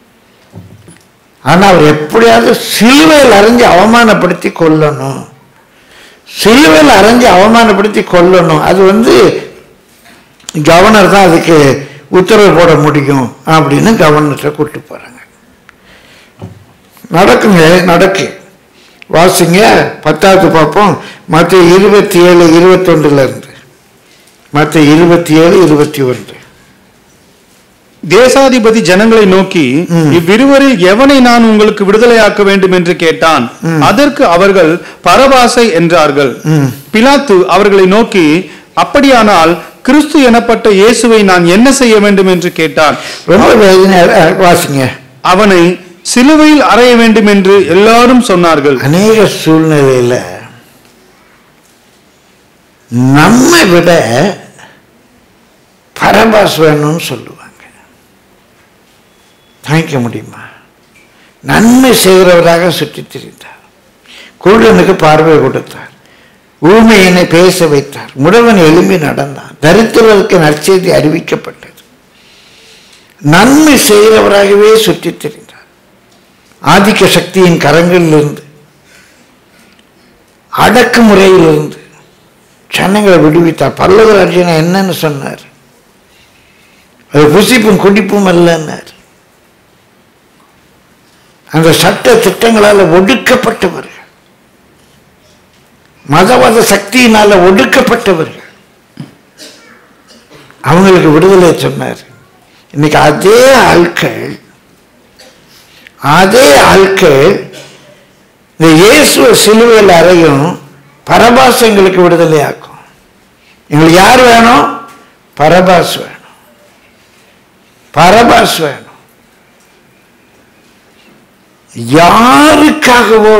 ஆனால் அவர் எப்படியாவது சிலுவையில் அரைஞ்சு அவமானப்படுத்தி கொல்லணும் சிலுவையில் அரைஞ்சு அவமானப்படுத்தி கொல்லணும் அது வந்து கவர்னர் தான் அதுக்கு உத்தரவு போட முடியும் அப்படின்னு கவர்னர்கிட்ட கூட்டு போகிறாங்க நடக்குங்க நடக்கு வாசிங்க பத்தாவது பார்ப்போம் மற்ற இருபத்தி ஏழு இருபத்தொன்னுல இருந்து மற்ற இருபத்தி ஏழு இருபத்தி ஒன்று தேசாதிபதி ஜனங்களை நோக்கி இவ்விருவரில் எவனை நான் உங்களுக்கு விடுதலையாக்க வேண்டும் என்று கேட்டான் அதற்கு அவர்கள் பரபாசை என்றார்கள் பிலாத்து அவர்களை நோக்கி அப்படியானால் கிறிஸ்து எனப்பட்ட இயேசுவை நான் என்ன செய்ய வேண்டும் என்று கேட்டான் ரொம்ப வேதனை வாசிங்க அவனை சிலுவையில் அறைய வேண்டும் என்று எல்லாரும் சொன்னார்கள் அநேக சூழ்நிலையில நம்மை விட பரபாஸ் வேணும்னு சொல்லுவாங்க தாங்கிக்க முடியுமா நன்மை செய்கிறவராக சுற்றித் திரிந்தார் குருடனுக்கு பார்வை கொடுத்தார் ஊமையனை பேச வைத்தார் முடவன் எழும்பி நடந்தான் தரித்திரருக்கு நற்செய்தி அறிவிக்கப்பட்டது நன்மை செய்கிறவராகவே சுற்றித் திரிந்தார் ஆதிக்க சக்தியின் கரங்களிலிருந்து அடக்குமுறையிலிருந்து ஜனங்களை விடுவித்தார் பல்லவர் அர்ஜுனா என்னன்னு சொன்னார் அது புசிப்பும் குடிப்பும் அல்லன்னார் அந்த சட்ட திட்டங்களால் ஒடுக்கப்பட்டவர்கள் மதவாத சக்தியினால ஒடுக்கப்பட்டவர்கள் அவங்களுக்கு விடுதலை சொன்னார் இன்னைக்கு அதே ஆட்கள் அதே ஆட்கள் இந்த இயேசுவ சிலுவையில் அறையும் பரபாஸ் எங்களுக்கு விடுதலை ஆக்கும் எங்களுக்கு யார் வேணும் பரபாஸ் வேணும் பரபாஸ் வேணும் யாருக்காகவோ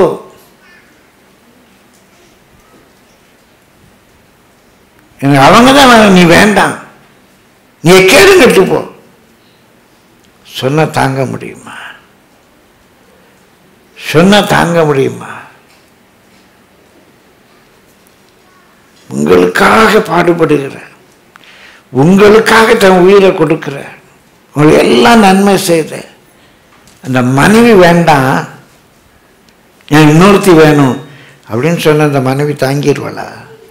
எனக்கு அவங்க தான் வேணும் நீ வேண்டாம் நீ கேடு கட்டு போ சொன்னா தாங்க முடியுமா சொன்னா தாங்க முடியுமா உங்களுக்காக பாடுபடுகிறார் உங்களுக்காக தன் உயிரை கொடுக்கிறார் உங்களுக்கு எல்லாம் நன்மை செய்த அந்த மனைவி வேண்டாம் எனக்கு இன்னொருத்தி வேணும் அப்படின்னு சொன்ன அந்த மனைவி தாங்கிடுவாளா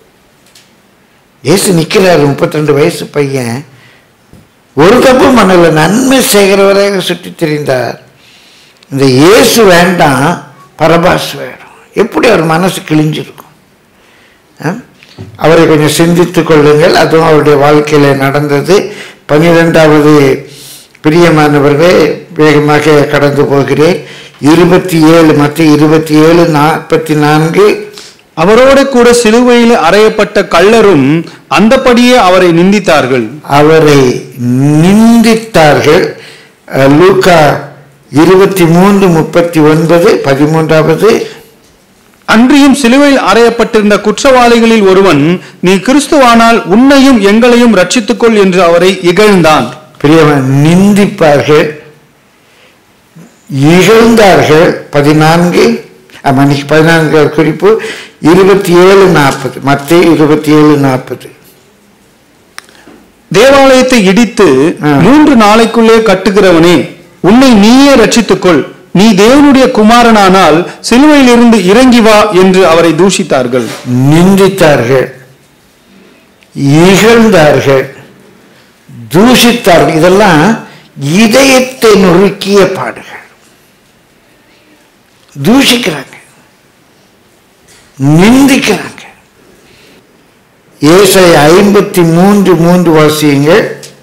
ஏசு நிற்கிறாரு முப்பத்தி ரெண்டு வயசு பையன் ஒரு தப்பு மணல நன்மை செய்கிறவராக சுற்றி திரிந்தார் இந்த இயேசு வேண்டாம் பரபாஸ் வேணும் எப்படி அவர் மனசு கிழிஞ்சிருக்கும் ஆ? அவரை கொஞ்சம் சிந்தித்துக் கொள்ளுங்கள் அதுவும் அவருடைய வாழ்க்கையில் நடந்தது பன்னிரெண்டாவது பிரியமானவர்களே வேகமாக கடந்து போகிறேன் இருபத்தி ஏழு மற்ற இருபத்தி ஏழு நாற்பத்தி நான்கு அவரோட கூட சிலுவையில் அறையப்பட்ட கள்ளரும் அந்தபடியே அவரை நிந்தித்தார்கள் அவரை நிந்தித்தார்கள் அஹ், லூக்கா இருபத்தி மூன்று முப்பத்தி ஒன்பது பதிமூன்றாவது அன்றியும் சிலுவையில் அறையப்பட்டிருந்த குற்றவாளிகளில் ஒருவன் நீ கிறிஸ்துவானால் உன்னையும் எங்களையும் ரட்சித்துக்கொள் என்று அவரை இகழ்ந்தான் பிரியவன் நிந்திப்பார்கள் இகழ்ந்தார்கள் பதினான்கு அஹ், மன்னிக்கு பதினான்கு குறிப்பு இருபத்தி ஏழு நாற்பது மற்ற இருபத்தி ஏழு நாற்பது தேவாலயத்தை இடித்து ஆ. மூன்று நாளைக்குள்ளே கட்டுகிறவனே உன்னை நீயே ரட்சித்துக்கொள் நீ தேவனுடைய குமாரனானால் சிலுவையிலிருந்து இறங்கி வா என்று அவரை தூஷித்தார்கள் நிந்தித்தார்கள் இகழ்ந்தார்கள் தூஷித்தார்கள் இதெல்லாம் இதயத்தை நொறுக்கிய பாடுகள் தூஷிக்கிறாங்க நிந்திக்கிறாங்க ஏசை ஐம்பத்தி மூன்று மூன்று வாசியங்கள்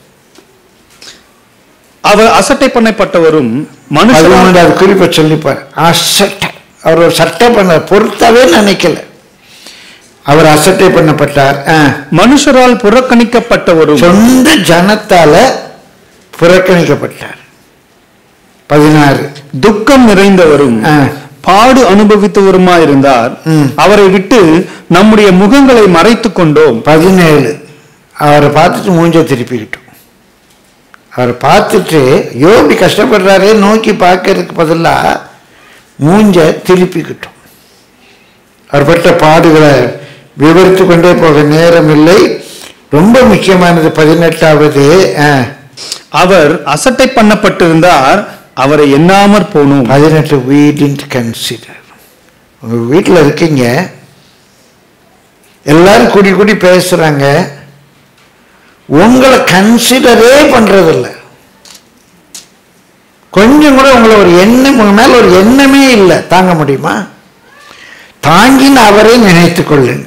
அவர் அசட்டை பண்ணப்பட்டவரும் மனுஷரால் பதிமூன்றாவது குறிப்பை சொல்லிப்பார் அசட்டை அவர் ஒரு சட்டை பண்ண பொறுத்தாவே நினைக்கல அவர் அசட்டை பண்ணப்பட்டார் ஆ மனுஷரால் புறக்கணிக்கப்பட்டவரும் சொந்த ஜனத்தால புறக்கணிக்கப்பட்டார் பதினாறு துக்கம் நிறைந்தவரும் ஆ. பாடு அனுபவித்தவருமாயிருந்தார் ம். அவரை விட்டு நம்முடைய முகங்களை மறைத்துக் கொண்டோம் பதினேழு அவரை பார்த்துட்டு மூஞ்ச திருப்பிக்கிட்டோம் அவரை பார்த்துட்டு ஐயோ இப்படி கஷ்டப்படுறாரே நோக்கி பார்க்கறதுக்கு பதிலாக மூஞ்ச திருப்பிக்கிட்டோம் அவர் பட்ட பாடுகளை விவரித்து கொண்டே போக நேரம் இல்லை ரொம்ப முக்கியமானது பதினெட்டாவது ஆ, அவர் அசட்டை பண்ணப்பட்டிருந்தார் அவரை எண்ணாமற் போனோம் பதினெட்டு we didn't கன்சிடர் உங்கள் வீட்டில் இருக்கீங்க எல்லாரும் கூடி கூடி பேசுகிறாங்க உங்களை கன்சிடரே பண்ணுறதில்ல கொஞ்சம் கூட உங்களை ஒரு எண்ணம் உங்க மேல ஒரு எண்ணமே இல்லை தாங்க முடியுமா தாங்கின அவரை நினைத்துக் கொள்ளுங்கள்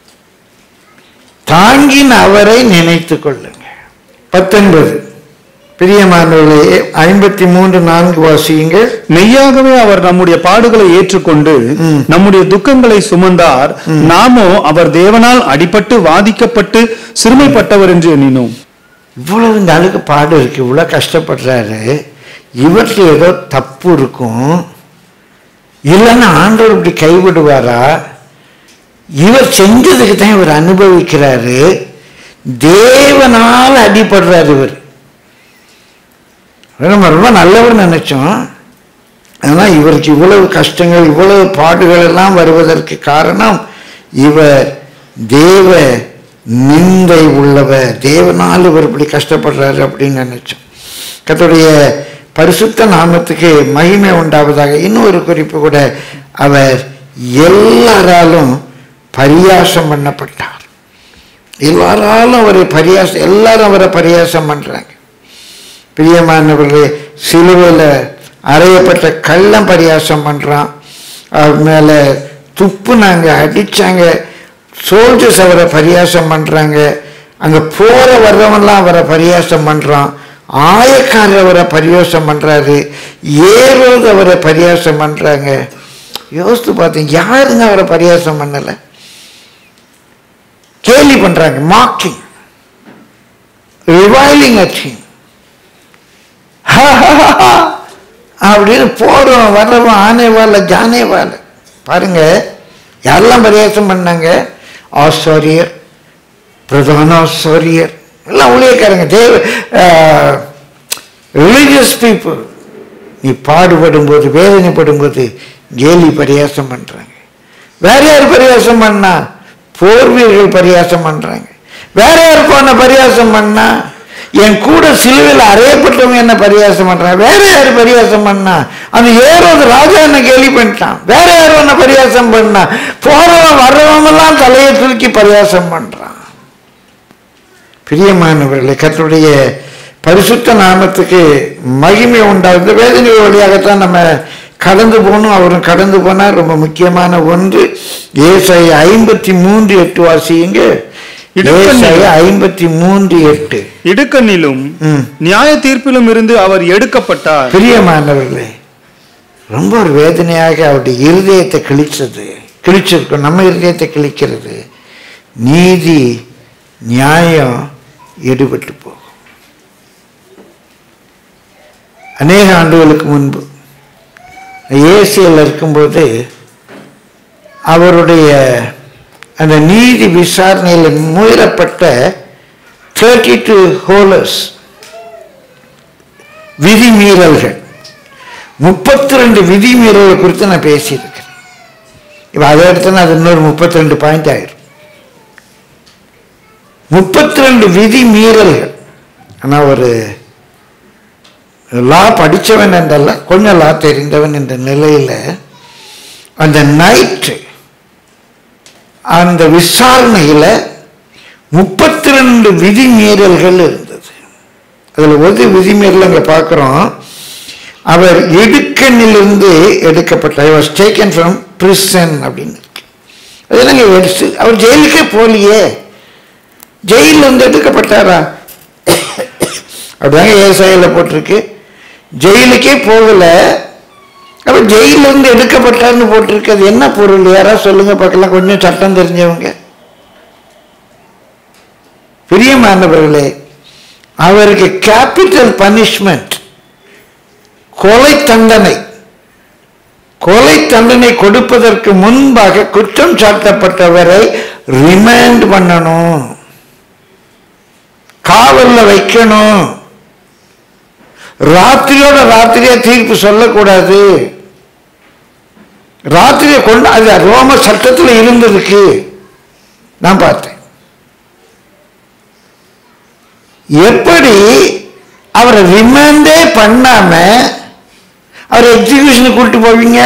தாங்கின அவரை நினைத்துக் கொள்ளுங்கள் பத்தொன்பது பிரியமானவர்களே ஐம்பத்தி மூன்று நான்கு வாசியுங்கள் மெய்யாகவே அவர் நம்முடைய பாடுகளை ஏற்றுக்கொண்டு நம்முடைய துக்கங்களை சுமந்தார் நாமோ அவர் தேவனால் அடிபட்டு வாதிக்கப்பட்டு சிறுமைப்பட்டவர் என்று எண்ணினோம் இவ்வளவு இந்த ஆளுக்கு பாடு இருக்கு இவ்வளோ கஷ்டப்படுறாரு இவருக்கு ஏதோ தப்பு இருக்கும் இல்லைன்னா ஆண்டவர் இப்படி கைவிடுவாரா இவர் செஞ்சதுக்கு தான் இவர் அனுபவிக்கிறாரு தேவனால் அடிபடுறாரு இவர் நம்ம ரொம்ப நல்லவர் நினைச்சோம் ஆனால் இவருக்கு இவ்வளவு கஷ்டங்கள் இவ்வளவு பாடுகள் எல்லாம் வருவதற்கு காரணம் இவர் தேவ நிந்தை உள்ளவர் தேவனால் இவர் இப்படி கஷ்டப்படுறாரு அப்படின்னு நினைச்சோம் கர்த்தருடைய பரிசுத்த நாமத்துக்கு மகிமை உண்டாவதாக இன்னொரு குறிப்பு கூட அவர் எல்லாராலும் பரியாசம் பண்ணப்பட்டார் எல்லாராலும் அவரை பரியாசம் எல்லாரும் அவரை பரியாசம் பண்றாங்க பிரியமானவர்களே சிலுவையில் அறையப்பட்ட கள்ளம் பரியாசம் பண்ணுறான் அவர் மேலே துப்புனாங்க அடிச்சாங்க சோல்ஜர்ஸ் அவரை பரியாசம் பண்ணுறாங்க அங்கே போகிற வர்றவன்லாம் அவரை பரியாசம் பண்ணுறான் ஆயக்காரர் அவரை பரியாசம் பண்ணுறாரு ஏரோது அவரை பரியாசம் பண்ணுறாங்க யோசித்து பார்த்தேன் யாருங்க அவரை பரியாசம் பண்ணலை கேலி பண்ணுறாங்க மாக்கிங் ரிவைலிங் அச்சிங் அப்படின்னு போறோம் வர்றவன் ஆனே வாழ ஜானே வாழ பாருங்க யாரெல்லாம் பரியாசம் பண்ணாங்க ஆசாரியர் பிரதான ஆசாரியர் எல்லாம் ஊழியக்காரங்க தேவ ரிலீஜியஸ் பீப்புள் நீ பாடுபடும் போது வேதனைப்படும் போது கேலி பரியாசம் பண்றாங்க வேற யார் பரியாசம் பண்ணா போர் வீரர்கள் பரியாசம் பண்றாங்க வேற யார் போன பரியாசம் பண்ணா என் கூட சிலுவையில் அறையப்பட்டவங்க என்ன பரியாசம் பண்றாங்க வேற யார் பரியாசம் பண்ணா அந்த ஏறோது ராஜா என்ன கேலி பண்ணிட்டான் வேற யார் என்ன பரியாசம் பண்ணா போறவன் வர்றவங்க எல்லாம் தலையை தூக்கி பரியாசம் பண்றான் பிரியமானவர்களே கர்த்தருடைய பரிசுத்த நாமத்துக்கு மகிமை உண்டாகும் இந்த வேதனை வழியாகத்தான் நம்ம கடந்து போகணும் அவரும் கடந்து போனார் ரொம்ப முக்கியமான ஒன்று ஏசாய ஐம்பத்தி மூன்று எட்டு வாசியுங்க ஏசாய ஐம்பத்தி மூன்று எட்டு இடுக்கண்ணிலும் ம். நியாய தீர்ப்பிலும் இருந்து அவர் எடுக்கப்பட்டார் பிரியமானவர்களே ரொம்ப ஒரு வேதனையாக அவருடைய இருதயத்தை கிழிச்சது கிழிச்சிருக்கும் நம்ம இருதயத்தை கிழிக்கிறது நீதி நியாயம் எடுபட்டு போகும் அநேக ஆண்டுகளுக்கு முன்பு ஏசியில் இருக்கும்போது அவருடைய அந்த நீதி விசாரணையில் முயறப்பட்ட தேர்ட்டி டூ ஹோலர்ஸ் விதிமீறல்கள் முப்பத்தி ரெண்டு விதிமீறல்கள் குறித்து நான் பேசியிருக்கிறேன் இப்போ அதை எடுத்தோன்னா அது இன்னொரு முப்பத்தி ரெண்டு பாயிண்ட் ஆயிரும் முப்பத்தி ரெண்டு விதி மீறல்கள் ஆனால் ஒரு லா படித்தவன் என்றல்ல கொஞ்சம் லா தெரிந்தவன் என்ற நிலையில் அந்த நைட்டு அந்த விசாரணையில் முப்பத்தி ரெண்டு விதிமீறல்கள் இருந்தது அதில் ஒரு விதிமீறல் அங்கே பார்க்குறோம் அவர் இடுக்கண்ணிலிருந்து எடுக்கப்பட்ட I was taken from prison அப்படின்னு இருக்கு. அது என்னங்க எடுத்து அவர் ஜெயிலுக்கே போலியே ஜெயிலில் இருந்து எடுக்கப்பட்டாரா அப்படிதாங்க ஏசாயில போட்டிருக்கு ஜெயிலுக்கே போகல அவர் ஜெயிலில் இருந்து எடுக்கப்பட்டார்னு போட்டிருக்கு அது என்ன பொருள் யாராவது சொல்லுங்க பார்க்கலாம் கொஞ்சம் சட்டம் தெரிஞ்சவங்க பிரியமானவர்களே அவருக்கு கேபிட்டல் பனிஷ்மெண்ட் கொலை தண்டனை கொலை தண்டனை கொடுப்பதற்கு முன்பாக குற்றம் சாட்டப்பட்டவரை ரிமைண்ட் பண்ணணும் காவல்ல வைக்கணும் ராத்திரியோட ராத்திரியா தீர்ப்பு சொல்லக்கூடாது ராத்திரியை கொண்டு அது ரோம சட்டத்தில் இருந்திருக்கு நான் பார்த்தேன் எப்படி அவரை ரிமாண்டே பண்ணாம அவரை எக்ஸிகியூஷனுக்கு கூட்டு போவீங்க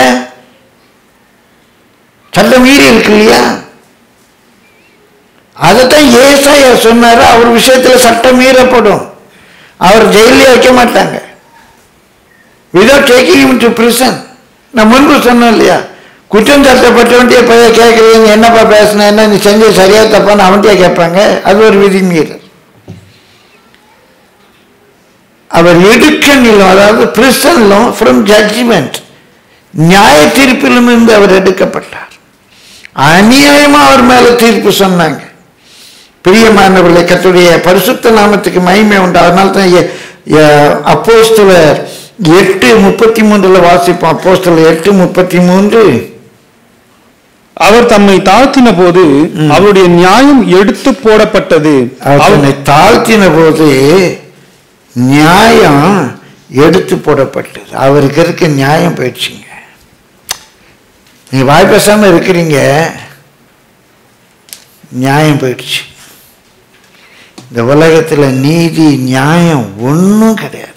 சட்டம் மீறி இருக்கு இல்லையா அதைத்தான் ஏசாயா சொன்னாரு அவர் விஷயத்துல சட்டம் மீறப்படும் அவர் ஜெயிலே வைக்க மாட்டாங்க without taking him to prison நான் முன்பு சொன்னேன் இல்லையா குற்றம் சாட்டப்பட்டவன்ட்டே போய் கேட்குறீங்க என்னப்பா பேசுன என்ன நீ செஞ்சது சரியா தப்பான்னு அவன்கிட்டயே கேட்பாங்க அது ஒரு விதி மீறல் அவர் இடுக்கணிலும் அதாவது பிரிசனிலும் ஃப்ரம் ஜட்ஜ்மெண்ட் நியாய தீர்ப்பிலும் இருந்து அவர் எடுக்கப்பட்டார் அநியாயமா அவர் மேல தீர்ப்பு சொன்னாங்க பிரியமானவர்களை கத்துடைய பரிசுத்த நாமத்துக்கு மகிமை உண்டு அதனால தான் எ- எ- அப்போஸ்தலர் எட்டு முப்பத்தி மூன்றுல வாசிப்போம் அப்போஸ்தலர் எட்டு முப்பத்தி மூன்று அவர் தம்மை தாழ்த்தின போது அவருடைய நியாயம் எடுத்து போடப்பட்டது அவர் அவர் தன்னை தாழ்த்தின போது நியாயம் எடுத்து போடப்பட்டது அவருக்கு இருக்க நியாயம் போயிடுச்சுங்க நீங்க வாய் பேசாம இருக்கிறீங்க நியாயம் போயிடுச்சு இந்த உலகத்துல நீதி நியாயம் ஒண்ணும் கிடையாதுங்க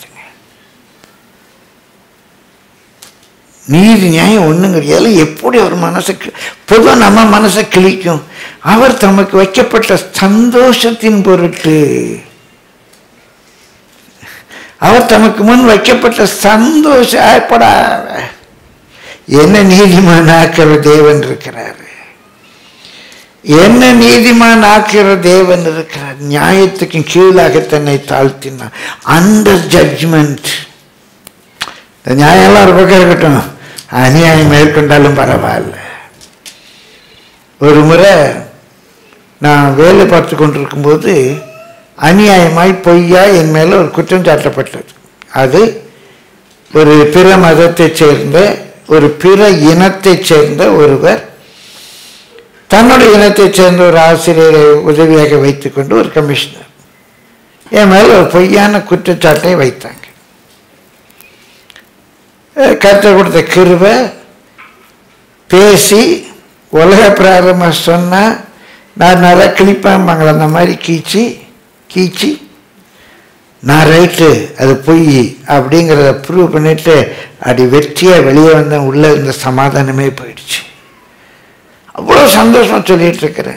நீதி நியாயம் ஒண்ணும் கிடையாது எப்படி அவர் மனசை கி- பொதுவா நம்ம மனசை கிழிக்கும் அவர் தமக்கு வைக்கப்பட்ட சந்தோஷத்தின் பொருட்டு அவர் தமக்கு முன் வைக்கப்பட்ட சந்தோஷ ஏற்படா என்ன நீதிமான் ஆக்கிற தேவன் இருக்கிறாரு என்ன நீதிமான் ஆக்கிற தேவன் இருக்கிறார் நியாயத்துக்கு கீழாக தன்னை தாழ்த்தினார் அந்த ஜட்ஜ்மெண்ட் இந்த நியாயம்லாம் ஒரு பக்கம் இருக்கட்டும் அநியாயம் மேற்கொண்டாலும் பரவாயில்ல ஒரு முறை நான் வேலை பார்த்து கொண்டிருக்கும்போது அநியாயமாய் பொய்யா என் மேல ஒரு குற்றம் சாட்டப்பட்டது அது ஒரு பிற மதத்தைச் சேர்ந்த ஒரு பிற இனத்தைச் சேர்ந்த ஒருவர் தன்னுடைய இனத்தைச் சேர்ந்த ஒரு ஆசிரியரை உதவியாக வைத்துக்கொண்டு ஒரு கமிஷனர் என் மேல ஒரு பொய்யான குற்றச்சாட்டை வைத்தாங்க கற்றுக் கொடுத்த கிருபை பேசி உலக பிராரமாக சொன்னா நான் நிறைய கிழிப்பாம்பாங்களே அந்த மாதிரி கீச்சு கீச்சு நான் ரைட்டு அது பொய் அப்படிங்கிறத ப்ரூவ் பண்ணிட்டு அப்படி வெற்றியாக வெளியே வந்தேன் உள்ள இருந்த சமாதானமே போயிடுச்சு அவ்வளோ சந்தோஷமா சொல்லிட்டு இருக்கிறேன்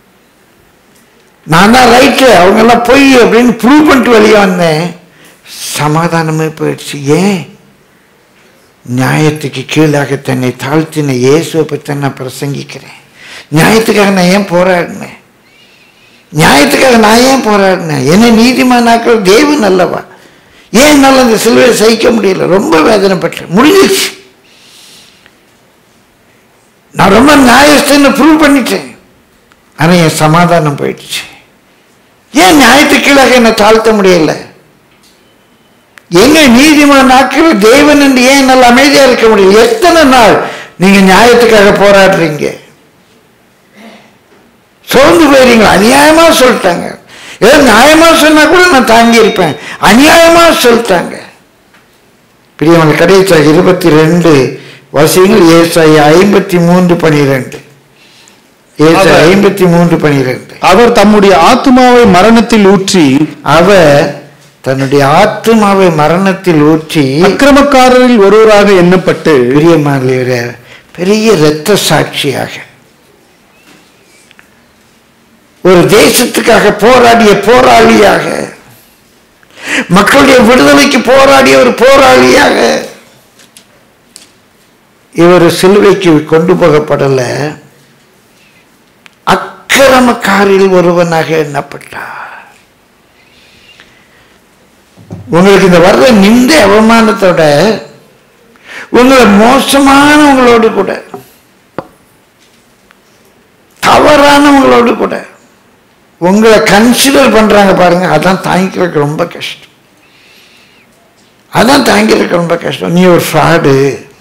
நான் தான் ரைட்டு அவங்கெல்லாம் பொய் அப்படின்னு ப்ரூவ் பண்ணிட்டு வெளியே வந்தேன் சமாதானமே போயிடுச்சு ஏன் நியாயத்துக்கு கீழாக தன்னை தாழ்த்தின இயேசுவை பற்றி நான் பிரசங்கிக்கிறேன் நியாயத்துக்காக நான் ஏன் போராடினேன் நியாயத்துக்காக நான் ஏன் போராடினேன் என்ன நீதிமானாக்கிற தேவன் அல்லவா ஏன் என்னால் அந்த சிலுவையை சகிக்க முடியல ரொம்ப வேதனைப்பட்டேன் முடிஞ்சிச்சு நான் ரொம்ப நியாயஸ்தன்னு ப்ரூவ் பண்ணிட்டேன் ஆனால் என் சமாதானம் போயிடுச்சு ஏன் நியாயத்துக்கு கீழாக என்னை தாழ்த்த முடியல எங்க நீதிமான் ஆக்கிற தேவன் என்று ஏன் நல்ல அமைதியா இருக்க முடியல எத்தனை நாள் நீங்க நியாயத்துக்காக போராடுறீங்க சோர்ந்து போயிறீங்க அநியாயமா சொல்லிட்டாங்க ஏதோ நியாயமா சொன்னா கூட நான் தாங்கி இருப்பேன் அநியாயமா சொல்லிட்டாங்க பிரியவன் கடைசி இருபத்தி ரெண்டு வசங்கள் ஏசாய் ஐம்பத்தி மூன்று பனிரெண்டு ஏசாய் அவர் ஐம்பத்தி மூன்று பனிரெண்டு அவர் தம்முடைய ஆத்துமாவை மரணத்தில் ஊற்றி அவர் தன்னுடைய ஆத்துமாவை மரணத்தில் ஊற்றி அக்கிரமக்காரரில் ஒருவராக எண்ணப்பட்டு பிரியமானவரே பெரிய இரத்த சாட்சியாக ஒரு தேசத்துக்காக போராடிய போராளியாக மக்களுடைய விடுதலைக்கு போராடிய ஒரு போராளியாக இவர் சிலுவைக்கு கொண்டு போகப்படல அக்கிரமக்காரில் ஒருவனாக எண்ணப்பட்டார் உங்களுக்கு இந்த வர்ற நிந்த அவமானத்தோட உங்களை மோசமானவங்களோடு கூட தவறானவங்களோடு கூட உங்களை கன்சிடர் பண்றாங்க பாருங்க அதான் தாங்கிக்கிறதுக்கு ரொம்ப கஷ்டம் அதான் தாங்கிக்கிறதுக்கு ரொம்ப கஷ்டம் நீ ஒரு ஃப்ராடு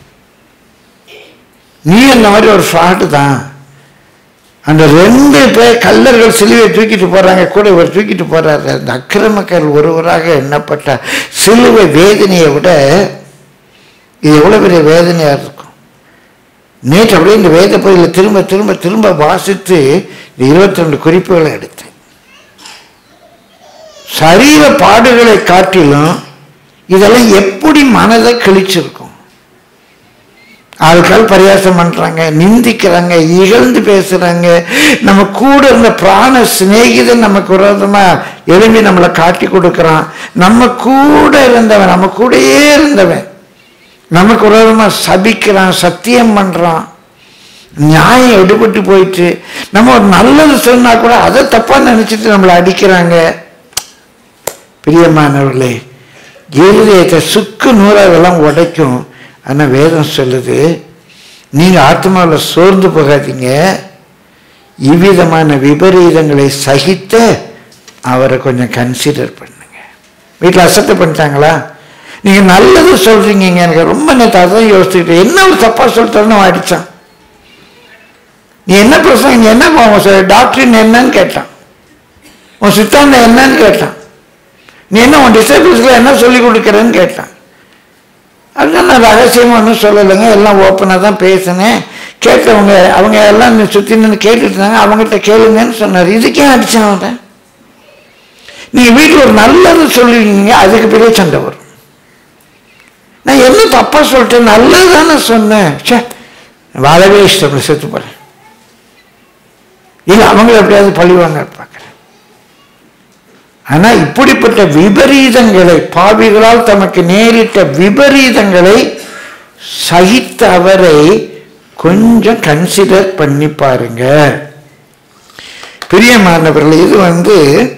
நீ அந்த மாதிரி ஒரு ஃப்ராடு தான் அந்த ரெண்டு பேர் கல்லர்கள் சிலுவை தூக்கிட்டு போறாங்க கூட இவர் தூக்கிட்டு போறாரு அந்த அக்கிரமக்கார் ஒருவராக எண்ணப்பட்ட சிலுவை வேதனையை விட இது எவ்வளவு பெரிய வேதனையா இருக்கும் நேற்று அப்படியே இந்த வேத பகுதியில் திரும்ப திரும்ப திரும்ப வாசித்து இந்த இருபத்தி ரெண்டு குறிப்புகளை எடுத்தேன் சரீர பாடுகளை காட்டிலும் இதெல்லாம் எப்படி மனதை கிழிச்சிருக்கும் ஆட்கள் பரியாசம் பண்றாங்க நிந்திக்கிறாங்க இகழ்ந்து பேசுறாங்க நம்ம கூட இருந்த பிராண சிநேகிதன் நமக்கு விரோதமா எழும்பி நம்மளை காட்டி கொடுக்கறான் நம்ம கூட இருந்தவன் நம்ம கூடயே இருந்தவன் நமக்கு விரோதமா சபிக்கிறான் சத்தியம் பண்றான் நியாயம் எடுபட்டு போயிட்டு நம்ம ஒரு நல்லது சொன்னா கூட அதை தப்பா நினைச்சிட்டு நம்மளை அடிக்கிறாங்க பிரியமானவர்களே இருதயத்தை சுக்கு நூறா அதெல்லாம் உடைக்கும் ஆனா வேதம் சொல்லுது நீங்க ஆத்மாவில் சோர்ந்து போகாதீங்க இவ்விதமான விபரீதங்களை சகித்த அவரை கொஞ்சம் கன்சிடர் பண்ணுங்க வீட்டில் அசட்டை பண்ணிட்டாங்களா நீங்க நல்லது சொல்றீங்க எனக்கு ரொம்ப நேற்று அதான் யோசிச்சுக்கிட்டு என்ன ஒரு தப்பா சொல்லிட்டாருன்னு அவன் அடிச்சான் நீ என்ன பிரச்சனை நீ என்ன உன் சொ- டாக்டரின் என்னன்னு கேட்டான் உன் சித்தாந்தம் என்னன்னு கேட்டான் நீ என்ன உன் டிசைபிள்ஸ்ல என்ன சொல்லி கொடுக்குறேன்னு கேட்டான் அதுதான் நான் ரகசியமா ஒன்றும் சொல்லலைங்க எல்லாம் ஓப்பனாக தான் பேசினேன் கேட்டவங்க அவங்க எல்லாம் சுற்றி நின்று கேட்டுட்டு இருந்தாங்க அவங்ககிட்ட கேளுங்கன்னு சொன்னார் இதுக்கே அடிச்சான் அவன் நீங்கள் வீட்டில் ஒரு நல்லது சொல்லுவீங்க அதுக்கு பெரிய சண்டை வரும் நான் என்ன தப்பாக சொல்லிட்டேன் நல்லது தானே சொன்னேன் ச்சே வாழவே இஷ்டம் இல்லை, செத்து போறேன் இல்லை அவங்கள எப்படியாவது பழிவாங்க பார்க்குறேன் ஆனா இப்படிப்பட்ட விபரீதங்களை பாவிகளால் தமக்கு நேரிட்ட விபரீதங்களை சகித்த அவரை கொஞ்சம் கன்சிடர் பண்ணி பாருங்க பிரியமானவர்கள் இது வந்து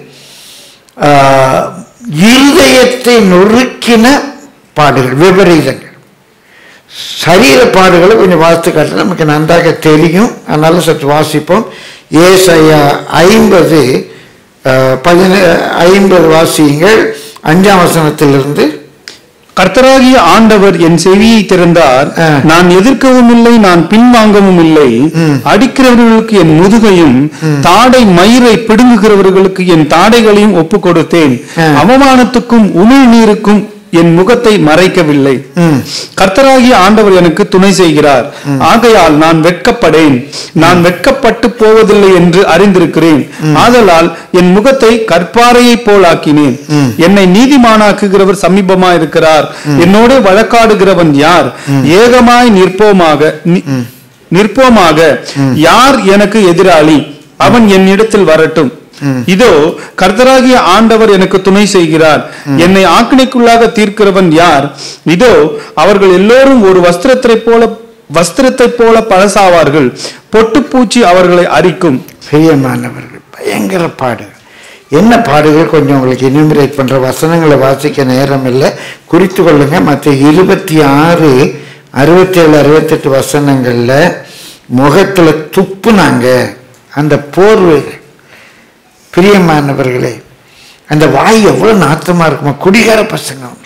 ஆஹ், இருதயத்தை நொறுக்கின பாடுகள் விபரீதங்கள் சரீர பாடுகளை கொஞ்சம் வாசித்து காட்ட நமக்கு நன்றாக தெரியும் அதனால சற்று வாசிப்போம் ஏசாயா ஐம்பது பதின ஐம்பது வாசியுங்கள் அஞ்சாம் வசனத்திலிருந்து கர்த்தராகிய ஆண்டவர் என் செவியை திறந்தார் ஆ. நான் எதிர்க்கவும் இல்லை நான் பின்வாங்கவும் இல்லை ம். அடிக்கிறவர்களுக்கு என் முதுகையும் தாடை மயிரை பிடுங்குகிறவர்களுக்கு என் தாடைகளையும் ஒப்புக் கொடுத்தேன் ஆ. அவமானத்துக்கும் உமிழ் நீருக்கும் என் முகத்தை மறைக்கவில்லை ம். கர்த்தராகிய ஆண்டவர் எனக்கு துணை செய்கிறார் ஆகையால் நான் வெட்கப்படேன் நான் வெட்கப்பட்டு போவதில்லை என்று அறிந்திருக்கிறேன் ஆதலால் என் முகத்தை கற்பாறையைப் போலாக்கினேன் என்னை நீதிமானாக்குகிறவர் சமீபமா இருக்கிறார் என்னோடு வழக்காடுகிறவன் யார் ஏகமாய் நிற்போமாக நி- நிற்போமாக யார் எனக்கு எதிராளி அவன் என்னிடத்தில் வரட்டும் இதோ கர்த்தராகிய ஆண்டவர் எனக்கு துணை செய்கிறார் என்னை ஆக்கினைக்குள்ளாக தீர்க்கிறவன் யார் இதோ அவர்கள் எல்லோரும் ஒரு வஸ்திரத்தைப் போல வஸ்திரத்தைப் போல பழசாவார்கள் பொட்டுப்பூச்சி அவர்களை அரிக்கும் பிரியமானவர்கள் பயங்கர பாடுகள் என்ன பாடுகள் கொஞ்சம் உங்களுக்கு இனிமரேட் பண்ற வசனங்களை வாசிக்க நேரம் இல்லை குறித்து கொள்ளுங்க மற்ற இருபத்தி ஆறு அறுபத்தேழு அறுபத்தெட்டு வசனங்கள்ல முகத்துல துப்புனாங்க அந்த போர்வை பிரியமானவர்களே அந்த வாய் எவ்வளவு நாத்தமா இருக்குமா குடிகார பசங்க அவங்க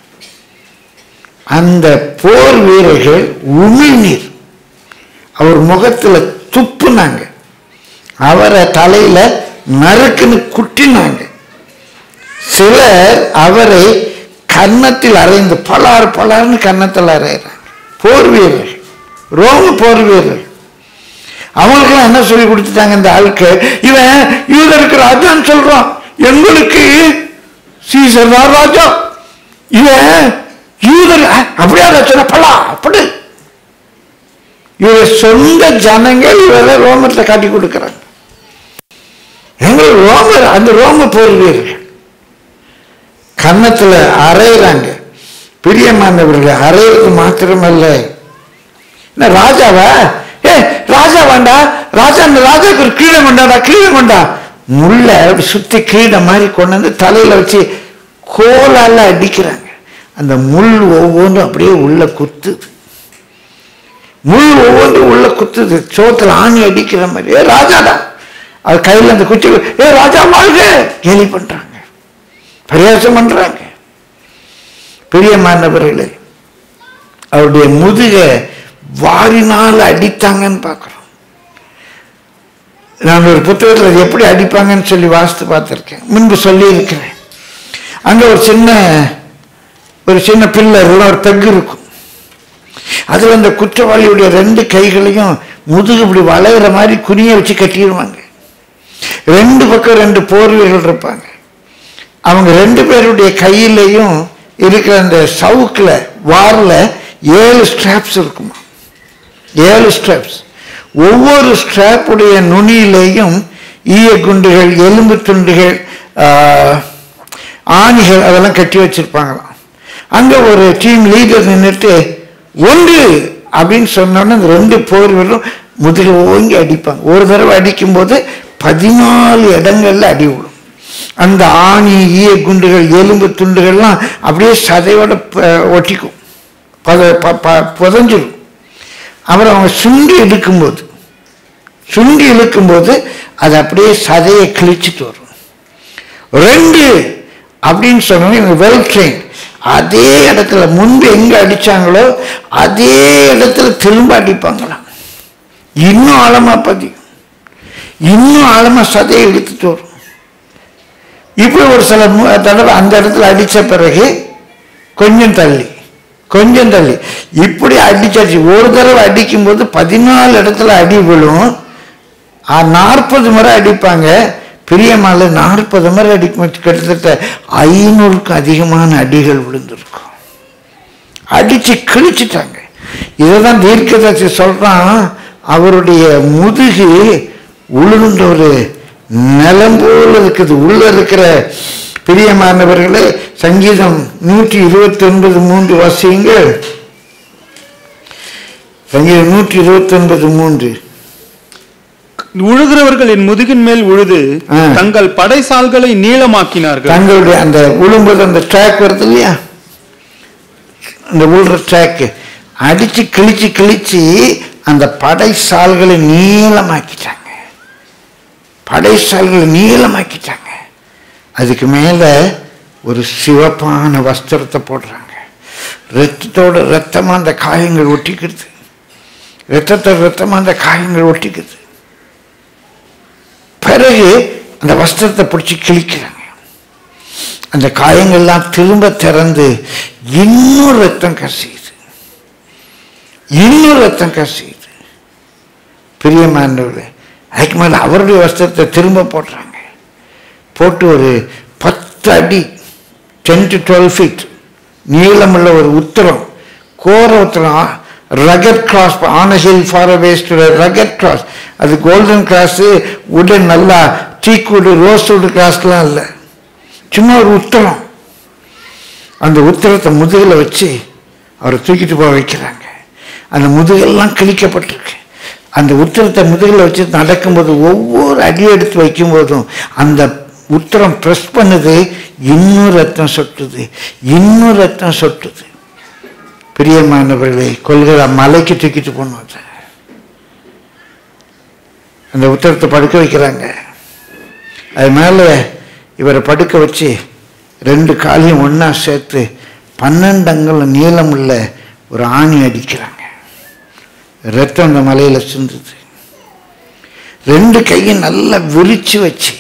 அந்த போர் வீரர்கள் உமிழ்நீர் அவர் முகத்துல துப்புனாங்க அவரை தலையில நறுக்குன்னு குட்டினாங்க சிலர் அவரை கன்னத்தில் அறைந்து பலார் பலார்னு கன்னத்தில் அறையிறாங்க போர் வீரர்கள் ரோம போர் வீரர்கள் அவங்களுக்கெல்லாம் என்ன சொல்லி கொடுத்துட்டாங்க இந்த ஆளுக்கு இவன் யூதருக்கு ராஜான்னு சொல்றான் எங்களுக்கு சீசர் தான் ராஜா இவன் யூதர் அ, அப்படியா சொன்ன பலா அப்படி இவர் சொந்த ஜனங்கள் இவரை ரோமத்தை காட்டி கொடுக்குறாங்க எங்கள் ரோமர் அந்த ரோம போர் வீரர்கள் கன்னத்துல அரைகிறாங்க பிரியமானவர்கள் அரைகிறது மாத்திரமல்ல என்ன ராஜாவா ஏ ராஜா வேண்டா ராஜா அந்த ராஜாவுக்கு ஒரு கீழே கொண்டாடா கீழே கொண்டா முள்ள அப்படி சுத்தி கீழே மாதிரி கொண்டு வந்து தலையில வச்சு கோலால அடிக்கிறாங்க அந்த முள் ஒவ்வொன்றும் அப்படியே உள்ள குத்துது முள் ஒவ்வொன்றும் உள்ள குத்துது சோத்துல ஆணி அடிக்கிற மாதிரி ஏ ராஜாடா அது கையில அந்த குச்சி ஏ ராஜா வாழ்க கேலி பண்றாங்க பரியாசம் பண்றாங்க பிரியமானவர்களே அவருடைய முதுக வாரினால் அடித்தாங்கன்னு பார்க்குறோம் நான் ஒரு புத்தகத்தில் அது எப்படி அடிப்பாங்கன்னு சொல்லி வாசித்து பார்த்துருக்கேன் முன்பு சொல்லியிருக்கிறேன் அங்கே ஒரு சின்ன ஒரு சின்ன பில்லர் ஒரு பெக் இருக்கும் அதில் அந்த குற்றவாளியுடைய ரெண்டு கைகளையும் முதுகு இப்படி வளையிற மாதிரி குனிய வச்சு கட்டிடுவாங்க ரெண்டு பக்கம் ரெண்டு போர் வீரர்கள் இருப்பாங்க அவங்க ரெண்டு பேருடைய கையிலையும் இருக்கிற அந்த சவுக்கில் வாரில் ஏழு ஸ்ட்ராப்ஸ் இருக்குமா ஏழு ஸ்ட்ராப்ஸ் ஒவ்வொரு ஸ்ட்ராப்புடைய நுனியிலேயும் ஈய குண்டுகள் எலும்பு துண்டுகள் ஆஹ், ஆணிகள் அதெல்லாம் கட்டி வச்சிருப்பாங்களாம் அங்கே ஒரு டீம் லீடர் நின்றுட்டு ஒன்று அப்படின்னு சொன்னோன்னே அந்த ரெண்டு போர் வீரரும் முதுகில் ஓங்கி அடிப்பாங்க ஒரு தடவை அடிக்கும்போது பதினாலு இடங்கள்ல அடி விடும் அந்த ஆணி ஈய குண்டுகள் எலும்பு துண்டுகள்லாம் அப்படியே சதையோட ப- ஒட்டிக்கும் பத ப- ப- புதஞ்சிடும் அப்புறம் அவங்க சுண்டி இழுக்கும்போது சுண்டி இழுக்கும்போது அது அப்படியே சதையை கிழிச்சிட்டு வரும் ரெண்டு அப்படின்னு சொன்னோம் இவங்க வெல் ட்ரெயின் அதே இடத்துல முன்பு எங்க அடிச்சாங்களோ அதே இடத்துல திரும்ப அடிப்பாங்களாம் இன்னும் ஆழமா பதியும் இன்னும் ஆழமா சதையை இழுத்துட்டு வரும் இப்படி ஒரு சில மு- தடவை அந்த இடத்துல அடிச்ச பிறகு கொஞ்சம் தள்ளி கொஞ்சம் தள்ளி இப்படி அடிச்சாச்சு ஒரு தடவை அடிக்கும்போது பதினாலு இடத்துல அடி விழும் நாற்பது முறை அடிப்பாங்க பிரியமால நாற்பது முறை அடிக்கும் கிட்டத்தட்ட ஐநூறுக்கும் அதிகமான அடிகள் விழுந்திருக்கும் அடிச்சு கிழிச்சிட்டாங்க இதுதான் தீர்க்கதரிசி சொல்றான் அவருடைய முதுகு உளுந்த ஒரு நிலம் போல இருக்குது உள்ள இருக்கிற பிரியமானவர்களே சங்கீதம் நூற்றி இருபத்தி ஒன்பது மூன்று வாசியுங்கள் சங்கீதம் நூற்றி இருபத்தி ஒன்பது மூன்று உழுகிறவர்கள் என் முதுகின் மேல் உழுது ஆ. தங்கள் படைசால்களை நீளமாக்கினார்கள் தங்களுடைய அந்த உழும்போது அந்த ட்ராக் வருது இல்லையா அந்த உழுற ட்ராக்கு அடிச்சு கிழிச்சு கிழிச்சு அந்த படைசால்களை நீளமாக்கிட்டாங்க படைசால்களை நீளமாக்கிட்டாங்க அதுக்கு மேல ஒரு சிவப்பான வஸ்திரத்தை போடுறாங்க ரத்தத்தோட ரத்தமா அந்த காயங்கள் ஒட்டிக்கிறது ரத்தத்தோட ரத்தமா அந்த காயங்கள் ஒட்டிக்கிறது பிறகு அந்த வஸ்திரத்தை பிடிச்சி கிழிக்கிறாங்க அந்த காயங்கள்லாம் திரும்ப திறந்து இன்னும் ரத்தம் கசியுது இன்னும் ரத்தம் கசியுது பிரியமானவர்களே அதுக்கு மேல அவருடைய வஸ்திரத்தை திரும்ப போடுறாங்க போட்டு ஒரு பத்து அடி டென் டு டுவெல் ஃபீட் நீளமுள்ள ஒரு உத்தரம் கோர உத்தரம் rugged cross on hill far west rugged cross அது கோல்டன் கிராஸ் உடன் நல்லா டீக்குடு ரோஸ்வுட் கிராஸ்லாம் இல்லை சும்மா ஒரு உத்தரம் அந்த உத்தரத்தை முதுகில் வச்சு அவரை தூக்கிட்டு போக வைக்கிறாங்க அந்த முதுகெல்லாம் கிழிக்கப்பட்டிருக்கு அந்த உத்தரத்தை முதுகில் வச்சு நடக்கும்போது ஒவ்வொரு அடி எடுத்து வைக்கும்போதும் அந்த உத்தரம் ப்ரெஸ் பண்ணுது இன்னும் ரத்தம் சொட்டுது இன்னும் ரத்தம் சொட்டுது பிரியமானவர்களை கொள்கிற மலைக்கு தூக்கிட்டு போனோம் அதை. அந்த உத்தரத்தை படுக்க வைக்கிறாங்க அது மேலே இவரை படுக்க வச்சு ரெண்டு காலையும் ஒண்ணா சேர்த்து பன்னெண்டு அங்குல நீளமுள்ள ஒரு ஆணி அடிக்கிறாங்க ரத்தம் அந்த மலையில சிந்துது ரெண்டு கையும் நல்லா விரிச்சு வச்சு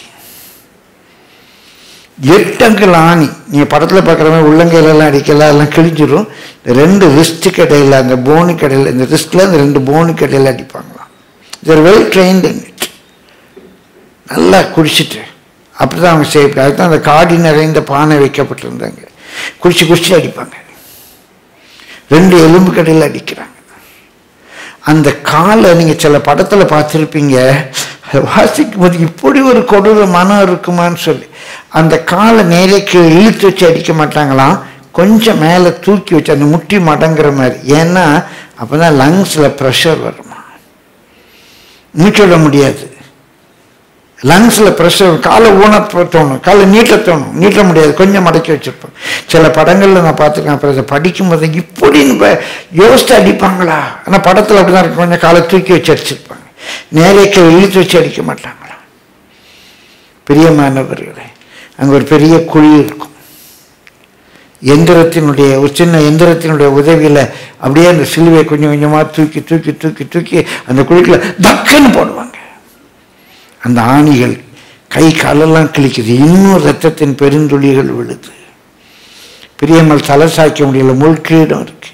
எட்டு அங்குல ஆணி நீங்க படத்துல பார்க்குற மாதிரி உள்ளங்கையில எல்லாம் அடிக்கலாம் எல்லாம் கிழிஞ்சிரும் இந்த ரெண்டு ரிஸ்ட் கடையில் அந்த போனு கடையில் இந்த ரிஸ்ட்ல இந்த ரெண்டு போனு கடையில் அடிப்பாங்களாம் they're well trained in it நல்லா குடிச்சிட்டு அப்படிதான் அவங்க செய்யப்படும் அதுதான் அந்த காடி நிறைந்த பானை வைக்கப்பட்டிருந்தாங்க குடிச்சு குடிச்சு அடிப்பாங்க ரெண்டு எலும்பு கடையில் அடிக்கிறாங்க அந்த காலை நீங்க சில படத்துல பார்த்துருப்பீங்க அதை வாசிக்கும் போது இப்படி ஒரு கொடூர மனம் இருக்குமான்னு சொல்லி அந்த காலை நேரே கீழே இழுத்து வச்சு அடிக்க மாட்டாங்களாம் கொஞ்சம் மேலே தூக்கி வச்சு அந்த முட்டி மடங்குற மாதிரி ஏன்னா அப்பதான் லங்ஸ்ல ப்ரெஷர் வருமா மூச்சு விட முடியாது லங்ஸில் ப்ரெஷர் காலை ஊன தோணும் காலை நீட்ட தோணும் நீட்ட முடியாது கொஞ்சம் மடக்கி வச்சிருப்போம் சில படங்களில் நான் பார்த்துருக்கேன் அப்புறம் இதை படிக்கும்போது இப்படின்னு ப- யோசித்து அடிப்பாங்களா ஆனால் படத்தில் அப்படி தான் இருக்கும் கொஞ்சம் காலை தூக்கி வச்சு அடிச்சிருப்பாங்க நேரேக்க இழுத்து வச்சு அடிக்க மாட்டாங்களா பிரியமானவர்களே அங்கே ஒரு பெரிய குழி இருக்கும் எந்திரத்தினுடைய ஒரு சின்ன எந்திரத்தினுடைய உதவியில் அப்படியே அந்த சிலுவை கொஞ்சம் கொஞ்சமாக தூக்கி தூக்கி தூக்கி தூக்கி அந்த குழிக்குள்ள தக்குன்னு போடுவாங்க அந்த ஆணிகள் கை காலெல்லாம் கிழிக்குது இன்னும் ரத்தத்தின் பெருந்துளிகள் விழுது பிரியமல் தலை சாய்க்க முடியல முள்கீடம் இருக்கு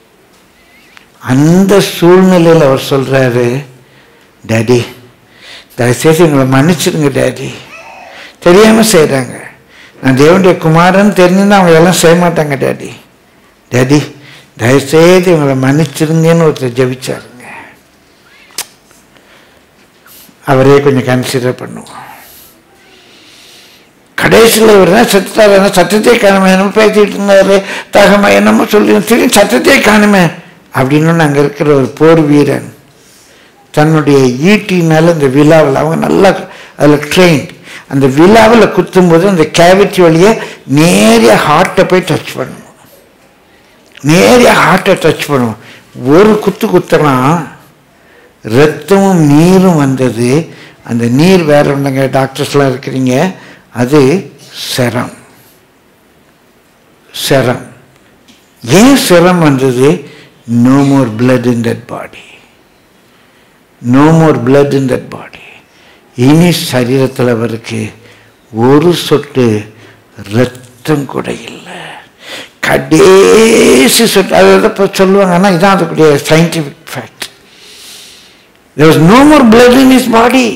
அந்த சூழ்நிலையில் அவர் சொல்றாரு டேடி தயவுசெய்து எங்களை மன்னிச்சிடுங்க டேடி தெரியாம செய்றாங்க நான் தேவனுடைய குமாரன் தெரிஞ்சிருந்தா அவங்க எல்லாம் செய்ய மாட்டாங்க டேடி டேடி தயவுசெய்து இவங்களை மன்னிச்சிடுங்கன்னு ஒருத்தர் ஜெபிச்சாருங்க அவரே கொஞ்சம் கன்சிடர் பண்ணுவோம் கடைசியில் இவர் தான் செத்துட்டார் என்ன சத்தத்தை காணுமே என்னமோ பேசிட்டு இருந்தாரு தகம என்னமோ சொல்லி திரும்பி சத்தத்தை காணுமே அப்படின்னு அங்கே இருக்கிற ஒரு போர் வீரன் தன்னுடைய ஈட்டினால இந்த விழாவில் அவங்க நல்லா அதில் ட்ரெயின் அந்த விழாவில் குத்தும்போது அந்த கேவிட்டி வழியே நேரிய ஹார்ட்டை போய் டச் பண்ணும் நேரிய ஹார்ட்டை டச் பண்ணும் ஒரு குத்து குத்துனா ரத்தமும் நீரும் வந்தது அந்த நீர் வேற ஒன்றுங்க டாக்டர்ஸ்லாம் இருக்கிறீங்க அது செரம் செரம் ஏன் செரம் வந்தது no more blood in that body no more blood in that body இனி சரீரத்தில் அவருக்கு ஒரு சொட்டு ரத்தம் கூட இல்லை கடைசி சொட்டு அதை இப்போ சொல்லுவாங்க ஆனால் இதான் அதுக்குரிய scientific fact there was no more blood in his body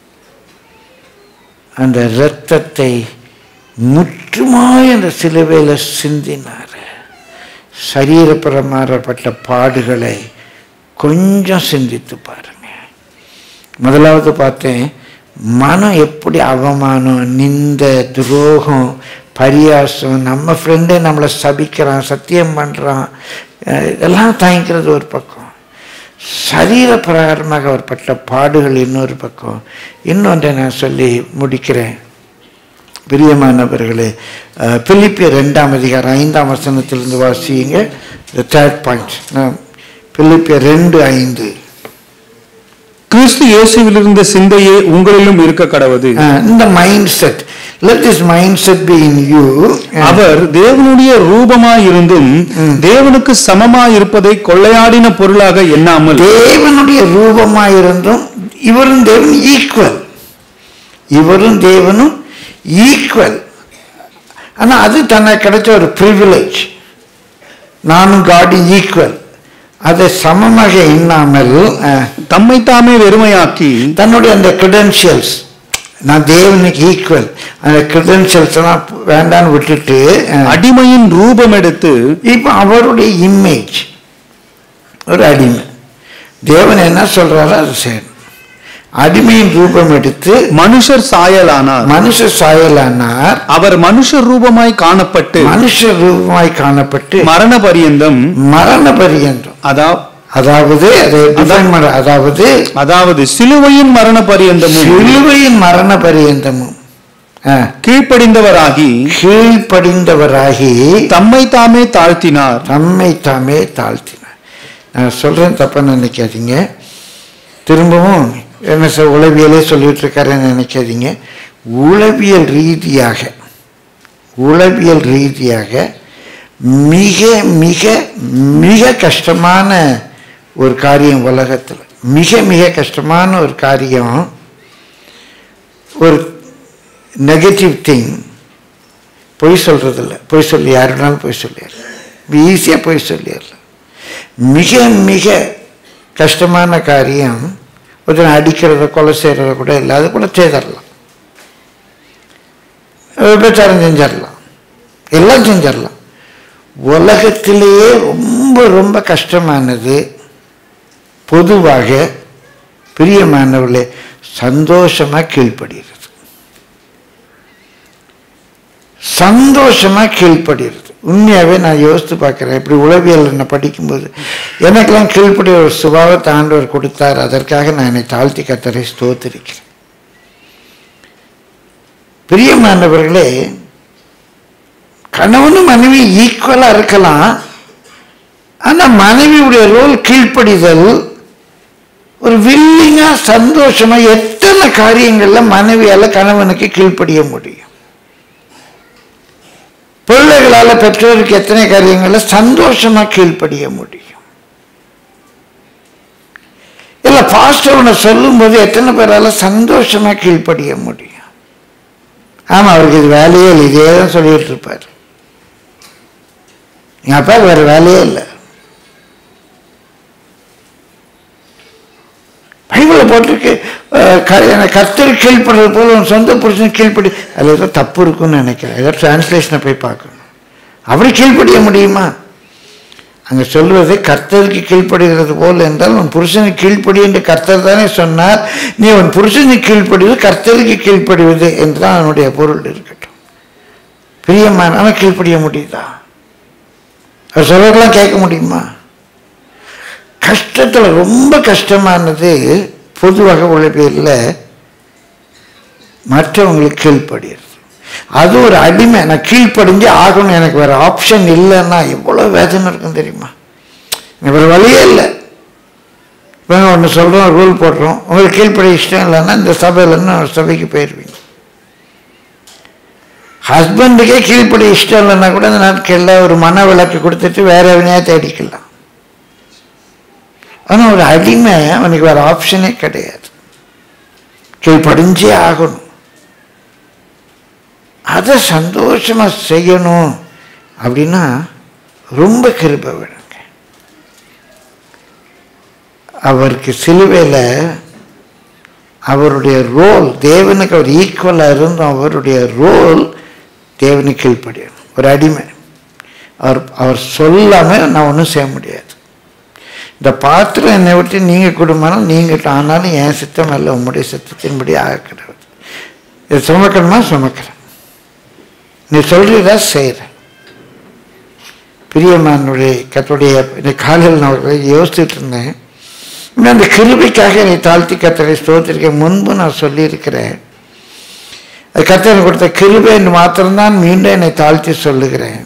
அந்த இரத்தத்தை முற்றுமாய் அந்த சிலுவையில் சிந்தினார் சரீரப்பிரமாறப்பட்ட பாடுகளை கொஞ்சம் சிந்தித்து பாருங்க முதலாவது பார்த்தேன் மனம் எப்படி அவமானம் நிந்த துரோகம் பரியாசம் நம்ம ஃப்ரெண்டே நம்மளை சபிக்கிறான் சத்தியம் பண்ணுறான் அஹ் இதெல்லாம் தாங்கிக்கிறது ஒரு பக்கம் சரீர பிரகாரமாக அவர் பட்ட பாடுகள் இன்னொரு பக்கம் இன்னொன்றை நான் சொல்லி முடிக்கிறேன் பிரியமானவர்களே அஹ், பிலிப்பியர் ரெண்டாம் அதிகாரம் ஐந்தாம் வசனத்திலிருந்து வாசியுங்க த தேர்ட் பாயிண்ட் நான் பிலிப்பியர் ரெண்டு ஐந்து கிறிஸ்து இயேசுவில் இருந்த சிந்தையே உங்களிலும் இருக்க கடவது அஹ், இந்த mind set let this mind set be in you அவர் தேவனுடைய ரூபமாய் இருந்தும் தேவனுக்கு சமமாய் இருப்பதை கொள்ளையாடின பொருளாக எண்ணாமல் தேவனுடைய ரூபமாயிருந்தும் இவரும் தேவன் ஈக்குவல் இவரும் தேவனும் ஈக்குவல் ஆனா அது தனக்கு கிடைச்ச ஒரு ப்ரிவிலேஜ் நானும் காடும் ஈக்குவல் அதை சமமாக எண்ணாமல் அஹ், தம்மை தாமே வெறுமையாக்கி தன்னுடைய அந்த கிரெடென்ஷியல்ஸ் நான் தேவனுக்கு ஈக்குவல் அந்த கிரெடென்ஷியல்ஸ் எல்லாம் வேண்டான்னு விட்டுட்டு அஹ், அடிமையின் ரூபம் எடுத்து இப்போ அவருடைய இமேஜ் ஒரு அடிமை தேவன் என்ன சொல்றாரோ அது செய்யணும் அடிமையின் ரூபம் எடுத்து மனுஷர் சாயலானார் மனுஷ சாயலானார் அவர் மனுஷ ரூபமாய் காணப்பட்டு மனுஷ ரூபமாய் காணப்பட்டு மரண பரியந்தம் மரண பரியந்தம் அதா அதாவது அதை define பண்ண அதாவது அதாவது சிலுவையின் மரண பரியந்தமும் சிலுவையின் மரண பரியந்தமும் ஆ, கீழ்ப்படிந்தவராகி கீழ்ப்படிந்தவராகி தம்மை தாமே தாழ்த்தினார் தம்மை தாமே தாழ்த்தினார் நான் சொல்றேன் தப்பா நினைக்காதீங்க திரும்பவும் என்ன சார் உளவியலே சொல்லிட்டு இருக்காருன்னு நினைக்காதீங்க உளவியல் ரீதியாக உளவியல் ரீதியாக மிக மிக மிக கஷ்டமான ஒரு காரியம் உலகத்தில் மிக மிக கஷ்டமான ஒரு காரியம் ஒரு நெகட்டிவ் திங் பொய் சொல்றதில்ல பொய் சொல்லி யாருனாலும் பொய் சொல்லிடலாம் ஈஸியாக பொய் சொல்லிடலாம் மிக மிக கஷ்டமான காரியம் ஒருத்தனை அடிக்கிறத கொலை செய்கிறத கூட இல்லை அது கூட செய்திடலாம் விபச்சாரம் செஞ்சிடலாம் எல்லாம் செஞ்சிடலாம் உலகத்திலேயே ரொம்ப ரொம்ப கஷ்டமானது பொதுவாக பிரியமானவர்களே சந்தோஷமா கீழ்ப்படுகிறது சந்தோஷமா கீழ்ப்படுகிறது உண்மையாவே நான் யோசித்து பார்க்கிறேன் இப்படி உளவியல் என்ன படிக்கும்போது எனக்கெல்லாம் கீழ்ப்படி ஒரு சுபாவத்தை ஆண்டவர் கொடுத்தார் அதற்காக நான் என்னை தாழ்த்தி கத்தரை ஸ்தோத்திருக்கிறேன் பிரியமானவர்களே கணவனும் மனைவி ஈக்குவலா இருக்கலாம் ஆனா மனைவியுடைய ரோல் கீழ்ப்படிதல் ஒரு வில்லிங்கா சந்தோஷமா எத்தனை காரியங்கள்ல மனைவியால கணவனுக்கு கீழ்ப்படிய முடியும் பிள்ளைகளால பெற்றோருக்கு எத்தனை காரியங்கள்ல சந்தோஷமா கீழ்ப்படிய முடியும் இல்ல பாஸ்டர் உன்னை சொல்லும்போது எத்தனை பேரால சந்தோஷமா கீழ்ப்படிய முடியும் ஆமா அவருக்கு இது வேலையே இல்லை இதே தான் சொல்லிட்டு இருப்பார் எங்க அப்பா வேற வேலையே இல்லை பைபிளை போட்டிருக்கு அஹ், க- எனக்கு கர்த்தர் கீழ்ப்படுறது போல உன் சொந்த புருஷன் கீழ்ப்படி அதில் ஏதோ தப்பு இருக்குன்னு நினைக்கிறேன் ஏதோ டிரான்ஸ்லேஷனை போய் பார்க்கணும் அப்படி கீழ்ப்படிய முடியுமா அங்க சொல்வது கர்த்தருக்கு கீழ்ப்படுகிறது போல் என்றால் உன் புருஷனுக்கு கீழ்ப்படி என்று கர்த்தர் தானே சொன்னார் நீ உன் புருஷனுக்கு கீழ்ப்படிவது கர்த்தருக்கு கீழ்ப்படிவது என்றுதான் அதனுடைய பொருள் இருக்கட்டும் பிரியமான ஆனால் கீழ்ப்படிய முடியுதா அவர் சொல்றதெல்லாம் கேட்க முடியுமா கஷ்டத்தில் ரொம்ப கஷ்டமானது பொதுவாக உழைப்பில் மற்றவங்களுக்கு கீழ்ப்படுகிறது அது ஒரு அடிமை நான் கீழ்ப்படிஞ்சு ஆகணும் எனக்கு வேற ஆப்ஷன் இல்லைன்னா எவ்வளோ வேதனை இருக்கும் தெரியுமா எனக்கு வேற வழியே இல்லை இப்போ ஒன்று சொல்கிறோம் ரூல் போடுறோம் உங்களுக்கு கீழ்ப்படி இஷ்டம் இல்லைன்னா இந்த சபையிலேருந்து ஒரு சபைக்கு போயிடுவீங்க ஹஸ்பண்டுக்கே கீழ்ப்படி இஷ்டம் இல்லைன்னா கூட இந்த நாட்களில் ஒரு மன விளக்கு கொடுத்துட்டு வேற எவனையா தேடிக்கலாம் ஆனால் ஒரு அடிமை அவனுக்கு வேற ஆப்ஷனே கிடையாது கீழ்ப்படிஞ்சே ஆகணும் அதை சந்தோஷமா செய்யணும் அப்படின்னா ரொம்ப கிருபை வேணுங்க அவருக்கு சிலுவையில் அவருடைய ரோல் தேவனுக்கு அவர் ஈக்குவலாக இருந்தும் அவருடைய ரோல் தேவனுக்கு கீழ்ப்படியணும் ஒரு அடிமை அவர் அவர் சொல்லாமல் நான் ஒன்றும் செய்ய முடியாது இந்த பாத்திரம் என்னை விட்டு நீங்கள் குடும்பம் நீங்கள் ஆனாலும் என் சித்தம் அல்ல உம்முடைய சித்தத்தின்படி ஆகிறது இது சுமக்கணுமா சுமக்கிறேன் நீ சொல்றதா செய்கிறேன் பிரியமானுடைய கத்துடைய இந்த காலையில் நான் ஒரு யோசிச்சுட்டு இருந்தேன் இன்னும் அந்த கிருபைக்காக என்னை தாழ்த்தி கத்தரை ஸ்தோத்திரிக்க முன்பு நான் சொல்லியிருக்கிறேன் அது கத்தனை கொடுத்த கிருபை என்று மாத்திரம்தான் மீண்டும் என்னை தாழ்த்தி சொல்லுகிறேன்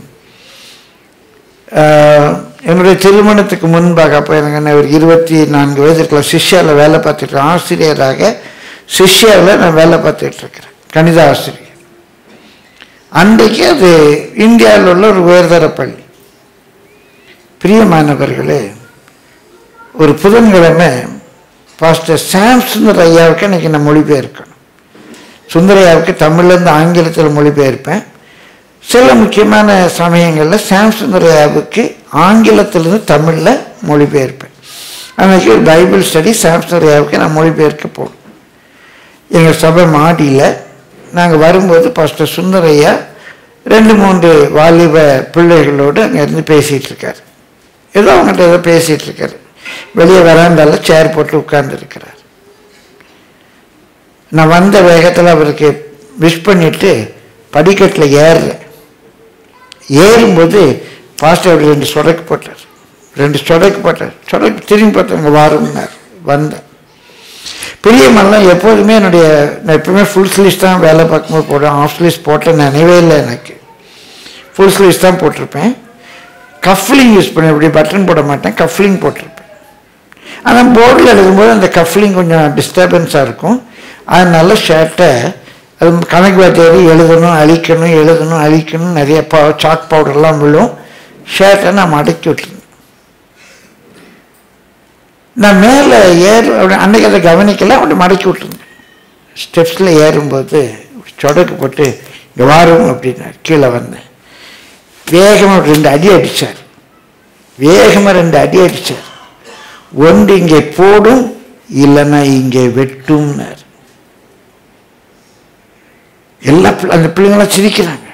ஆஹ், என்னுடைய திருமணத்துக்கு முன்பாக அப்போ எனக்கு என்ன ஒரு இருபத்தி நான்கு வயது இருக்கலாம் சிஷ்யாவில் வேலை பார்த்துட்டு இருக்கேன். ஆசிரியராக சிஷ்யாவில் நான் வேலை பார்த்துட்டு இருக்கிறேன் கணித ஆசிரியர் அன்றைக்கு அது இந்தியாவில் உள்ள ஒரு உயர்தர பள்ளி பிரியமானவர்களே ஒரு புதன்கிழமை பாஸ்டர் சாம் சுந்தர் ஐயாவுக்கு இன்னைக்கு நான் மொழிபெயர்க்கணும் சுந்தரையாவுக்கு தமிழ்லேருந்து ஆங்கிலத்தில் மொழிபெயர்ப்பேன் சில முக்கியமான சமயங்களில் சாம் சுந்தரையாவுக்கு ஆங்கிலத்திலிருந்து தமிழில் மொழிபெயர்ப்பேன் அன்றைக்கி ஒரு பைபிள் ஸ்டடி சாம் சுந்தரையாவுக்கு நான் மொழிபெயர்க்க போகணும் எங்கள் சபை மாடியில் நாங்கள் வரும்போது பாஸ்டர் சுந்தரையா ரெண்டு மூன்று வாலிப பிள்ளைகளோடு அங்கேருந்து பேசிகிட்டு இருக்கார் ஏதோ அவங்ககிட்ட ஏதோ பேசிகிட்டு இருக்காரு வெளியே வராண்டால சேர் போட்டு உட்கார்ந்துருக்கிறார் நான் வந்த வேகத்தில் அவருக்கு விஷ் பண்ணிட்டு படிக்கட்டில் ஏறுறேன் ஏறும்போது பாஸ்டர் அவர் ரெண்டு சொடக்கு போட்டார் ரெண்டு சொடக்கு போட்டார் சொடக்கு திரும்பி பார்த்தாங்க வாரம்னார் வந்தேன் பிரியமெல்லாம் எப்போதுமே என்னுடைய நான் எப்பவுமே ஃபுல் ஸ்லீவ்ஸ் தான் வேலை பார்க்கும்போது போடுவேன் ஆஃப் ஸ்லீவ்ஸ் போட்ட நினைவே இல்லை எனக்கு ஃபுல் ஸ்லீவ்ஸ் தான் போட்டிருப்பேன் கஃப்லிங் யூஸ் பண்ணி இப்படி பட்டன் போட மாட்டேன் கஃப்லிங் போட்டிருப்பேன் ஆனால் போர்டில் எழுதும்போது அந்த கஃப்லிங் கொஞ்சம் டிஸ்டர்பன்ஸாக இருக்கும் அதனால ஷர்ட்டை அது கணக்கு வாத்தியாரி எழுதணும் அழிக்கணும் எழுதணும் அழிக்கணும் நிறைய பா சாக் பவுடர்லாம் விழும் ஷர்ட்டை நான் மடக்கி விட்டுருந்தேன் நான் மேலே ஏறு அப்படி அன்னைக்கு அதை கவனிக்கல அப்படி மடக்கி விட்டுருந்தேன் ஸ்டெப்ஸில் ஏறும்போது சொடக்கு போட்டு இங்கே வாரும் அப்படின்னார் கீழே வந்தேன் வேகமாக ரெண்டு அடி அடித்தார் வேகமாக ரெண்டு அடி அடித்தார் ஒன்று இங்கே போடும் இல்லைன்னா இங்கே வெட்டும்னார் எல்லா பிள்ளை- அந்த பிள்ளைங்களாம் சிரிக்கிறாங்க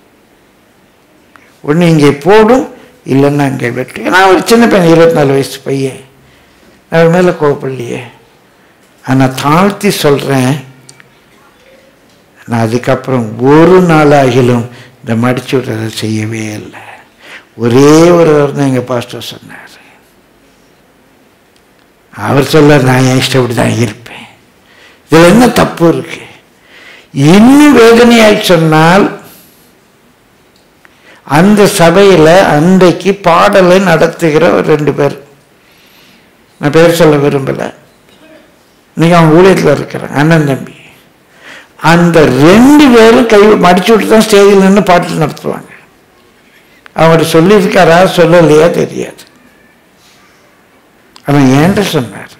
ஒன்று இங்கே போடும் இல்லைன்னா இங்கே வெட்டும் நான் ஒரு சின்ன பையன் இருபத்தி நாலு வயசு பையன் அவர் மேலே கோவப்படலையே ஆனால் தாழ்த்தி சொல்கிறேன் நான் அதுக்கப்புறம் ஒரு நாளாகிலும் இந்த மடிச்சு விடுறதை செய்யவே இல்லை ஒரே ஒரு தான் எங்கள் பாஸ்டர் சொன்னார் அவர் சொல்ல நான் என் இஷ்டப்படி தான் இருப்பேன் இதில் என்ன தப்பு இருக்கு இன்னும் வேதனையாய் சொன்னால் அந்த சபையில் அன்றைக்கு பாடலை நடத்துகிற ஒரு ரெண்டு பேர் நான் பேர் சொல்ல விரும்பலை நீங்கள் அவங்க ஊழியத்தில் இருக்கிற அண்ணன் தம்பி அந்த ரெண்டு பேரும் கை மடிச்சு விட்டு தான் ஸ்டேஜில் நின்று பாட்டு நடத்துவாங்க அவங்கள்ட்ட சொல்லியிருக்காரா சொல்லலையா தெரியாது அவன் ஏன்ட்ட சொன்னார்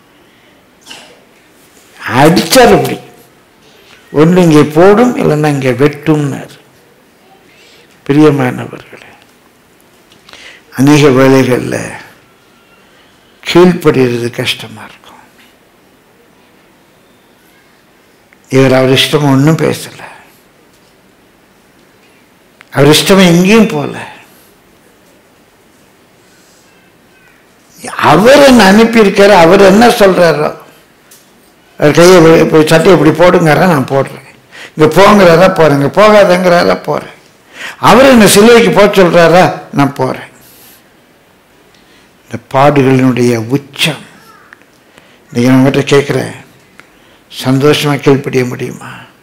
அடிச்சார் இப்படி ஒன்று இங்கே போடும் இல்லைன்னா இங்கே வெட்டும்னார் பிரியமானவர்களே அநேக வேலைகளில் கீழ்ப்படுகிறது கஷ்டமா இருக்கும் இவர் அவர் இஷ்டம் ஒன்றும் பேசல அவர் இஷ்டம் எங்கேயும் போல அவர் என்ன அனுப்பியிருக்காரு அவர் என்ன சொல்றாரோ அவர் கையை வி- இப்ப சட்டையை இப்படி போடுங்கிறாரா நான் போடுறேன் இங்க போங்கிறாரா போறேன் இங்க போகாதங்கிறாரா போறேன் அவர் என்ன சிலுவைக்கு போக சொல்றாரா நான் போறேன் இந்த பாடுகளினுடைய உச்சம் இன்னைக்கு நான் உங்கள்கிட்ட கேட்குறேன் சந்தோஷமா கீழ்ப்படிய முடியுமா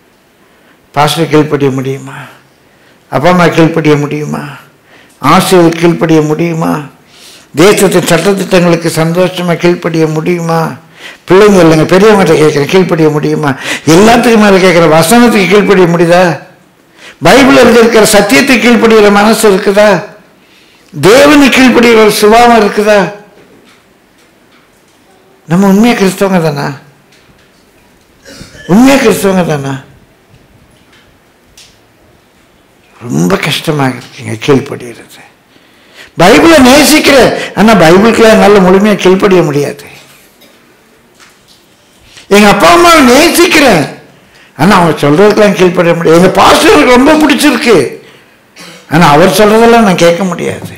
பாஸ்டர் கீழ்ப்படிய முடியுமா அப்பா அம்மா கீழ்ப்படிய முடியுமா ஆசிரியர் கீழ்ப்படிய முடியுமா தேசத்தின் சட்டத்திட்டங்களுக்கு சந்தோஷமா கீழ்ப்படிய முடியுமா பிள்ளைங்க இல்லைங்க பெரியவங்கள்ட்ட கேட்குற கீழ்ப்படிய முடியுமா எல்லாத்துக்கும் மேலே கேட்குற வசனத்துக்கு கீழ்ப்படிய முடியுதா பைபிள் இருக்கிற சத்தியத்துக்கு கீழ்ப்படிகிற மனசு இருக்குதா தேவனுக்கு கீழ்ப்படிகிற ஒரு சுபாவம் இருக்குதா நம்ம உண்மையா கிறிஸ்தவங்க தானா உண்மையா கிறிஸ்தவங்க தானா ரொம்ப கஷ்டமாக இருக்குங்க கீழ்ப்படுகிறது பைபிளை நேசிக்கிறேன் ஆனா பைபிளுக்குலாம் நல்ல முழுமையா கீழ்ப்படிய முடியாது எங்க அப்பா அம்மாவை நேசிக்கிறேன் ஆனா அவங்க சொல்றதுக்கெல்லாம் கீழ்ப்படிய முடியாது எங்க பாஸ்டருக்கு ரொம்ப பிடிச்சிருக்கு ஆனா அவர் சொல்றதெல்லாம் நான் கேட்க முடியாது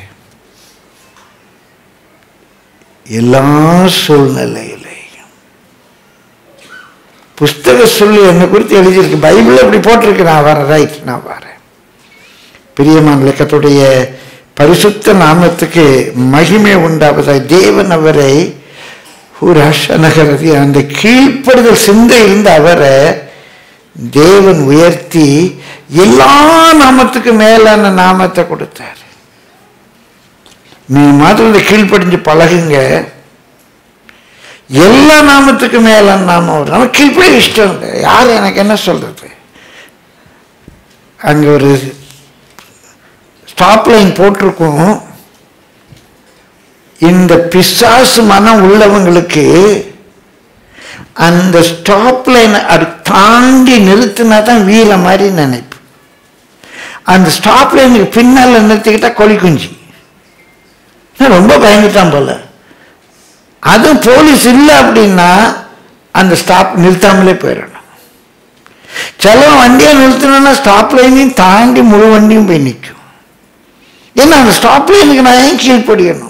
எல்லா சூழ்நிலையிலையும் புஸ்தக சொல்லி என்னை குறித்து எழுதியிருக்கு பைபிள் அப்படி போட்டிருக்கு நான் வரேன் ரைட் நான் வரேன் பிரியமான லக்கத்துடைய பரிசுத்த நாமத்துக்கு மகிமை உண்டாவதாய் தேவன் அவரை ஒரு நகரதி அந்த கீழ்ப்படுதல் சிந்தை இருந்த அவரை தேவன் உயர்த்தி எல்லா நாமத்துக்கு மேலான நாமத்தை கொடுத்தார் நீ மாதிரி கீழ்ப்படிஞ்சு பழகுங்க எல்லா நாமத்துக்கு மேலான நாமம் வரும் நமக்கு கீழ்ப்படி இஷ்டம் இல்லை யார் எனக்கு என்ன சொல்றது அங்க ஒரு ஸ்டாப் லைன் போட்டிருக்கும் இந்த பிசாசு மனம் உள்ளவங்களுக்கு அந்த ஸ்டாப் லைனை அது தாண்டி நிறுத்தினா தான் வீர மாதிரி நினைப்பு அந்த ஸ்டாப் லைனுக்கு பின்னால் நிறுத்திக்கிட்டா கொலி குஞ்சு நான் ரொம்ப பயந்துட்டான் போல அதுவும் போலீஸ் இல்லை அப்படின்னா அந்த ஸ்டாப் நிறுத்தாமலே போயிடணும் சில வண்டியை நிறுத்தணும்னா ஸ்டாப் லைனையும் தாண்டி முழு வண்டியும் போய் நிற்கும் ஏன்னா அந்த ஸ்டாப் லைனுக்கு நான் ஏன் கீழ்ப்படியணும்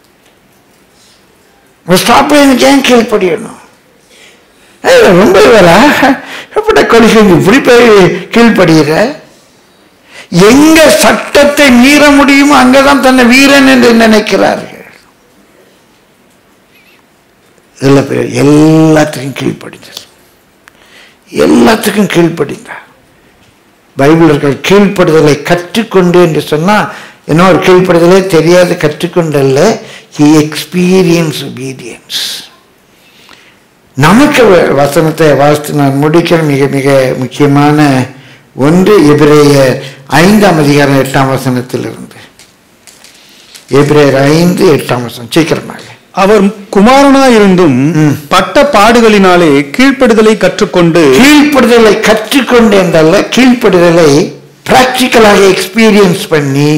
அந்த ஸ்டாப் லைனுக்கு ஏன் கீழ்ப்படியணும் ஏய், ரொம்ப இவரா எப்படி கொலை இப்படி போய் கீழ்ப்படுகிற எங்க சட்டத்தை மீற முடியுமோ அங்கதான் தன்னை வீரன் என்று நினைக்கிறார்கள் இல்ல பேர் எல்லாத்துக்கும் கீழ்ப்படிஞ்சது எல்லாத்துக்கும் கீழ்ப்படிந்தார் பைபிள் இருக்கிற கீழ்ப்படுதலை கற்றுக்கொண்டு என்று சொன்னா என்ன ஒரு கீழ்ப்படுதலே தெரியாது கற்றுக்கொண்டல்ல ஹி எக்ஸ்பீரியன்ஸ் obedience நமக்கு வ- வசனத்தை வாசித்து நான் முடிக்கிற மிக மிக முக்கியமான ஒன்று எபிரேயர் ஐந்தாம் அதிகாரம் எட்டாம் வசனத்திலிருந்து எபிரேயர் ஐந்து எட்டாம் வசனம் சீக்கிரமாக அவர் குமாரனாயிருந்தும் ம். பட்ட பாடுகளினாலே கீழ்ப்படுதலை கற்றுக்கொண்டு கீழ்ப்படுதலை கற்றுக்கொண்டு என்றல்ல கீழ்ப்படுதலை பிராக்டிக்கலாக எக்ஸ்பீரியன்ஸ் பண்ணி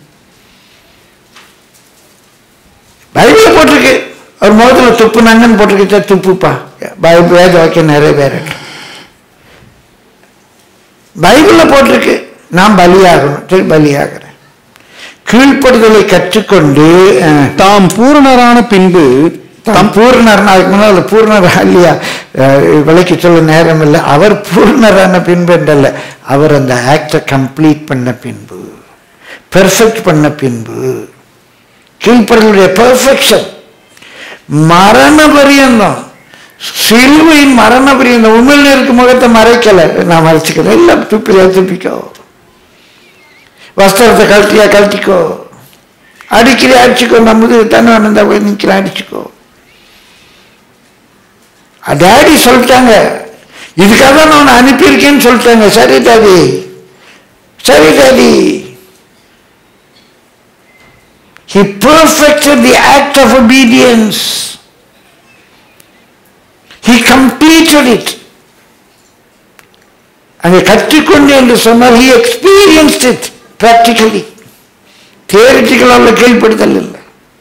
பைபிள் போட்டிருக்கு ஒரு முகத்தில் துப்புனாங்கன்னு போட்டிருக்கு துப்புப்பா பைபிள் வேத வாக்கியம் நிறைவேறட்டும் பைபிளில் போட்டிருக்கு நான் பலியாகணும் சரி பலியாகிறேன் கீழ்ப்படுதலை கற்றுக்கொண்டு அஹ், தாம் பூரணரான பின்பு தம் பூர்ணர்னா அதுக்கு முன்னால் பூர்ணர் இல்லையா அஹ் விலைக்கு சொல்ல நேரம் இல்லை அவர் பூர்ணரான பின்பு என்றல்ல அவர் அந்த ஆக்டை கம்ப்ளீட் பண்ண பின்பு பெர்ஃபெக்ட் பண்ண பின்பு கீழ்ப்பர்களுடைய பெர்ஃபெக்ஷன் மரண பரியந்தம் சிலுவையின் மரண பரியந்தம் உண்மையில் இருக்கு முகத்தை மறைக்கல நான் மறைச்சிக்கிறேன் இல்லை துப்பில துப்பிக்கோ வஸ்திரத்தை கழட்டியா கழட்டிக்கோ அடிக்கிறே அடிச்சுக்கோ நம்ம தண்ணி வந்தா போய் நிற்கிறேன் அடிச்சுக்கோ டேடி சொல்லிட்டாங்க இதுக்காக தான் நான் உன்னை அனுப்பியிருக்கேன்னு சொல்லிட்டாங்க சரி டாடி சரி daddy He perfected the act of obedience. He completed it. அங்கே கற்றுக்கொண்டு என்று சொன்னால் he experienced it practically. தியரிட்டிக்கலாக கீழ்ப்படுதல் இல்லை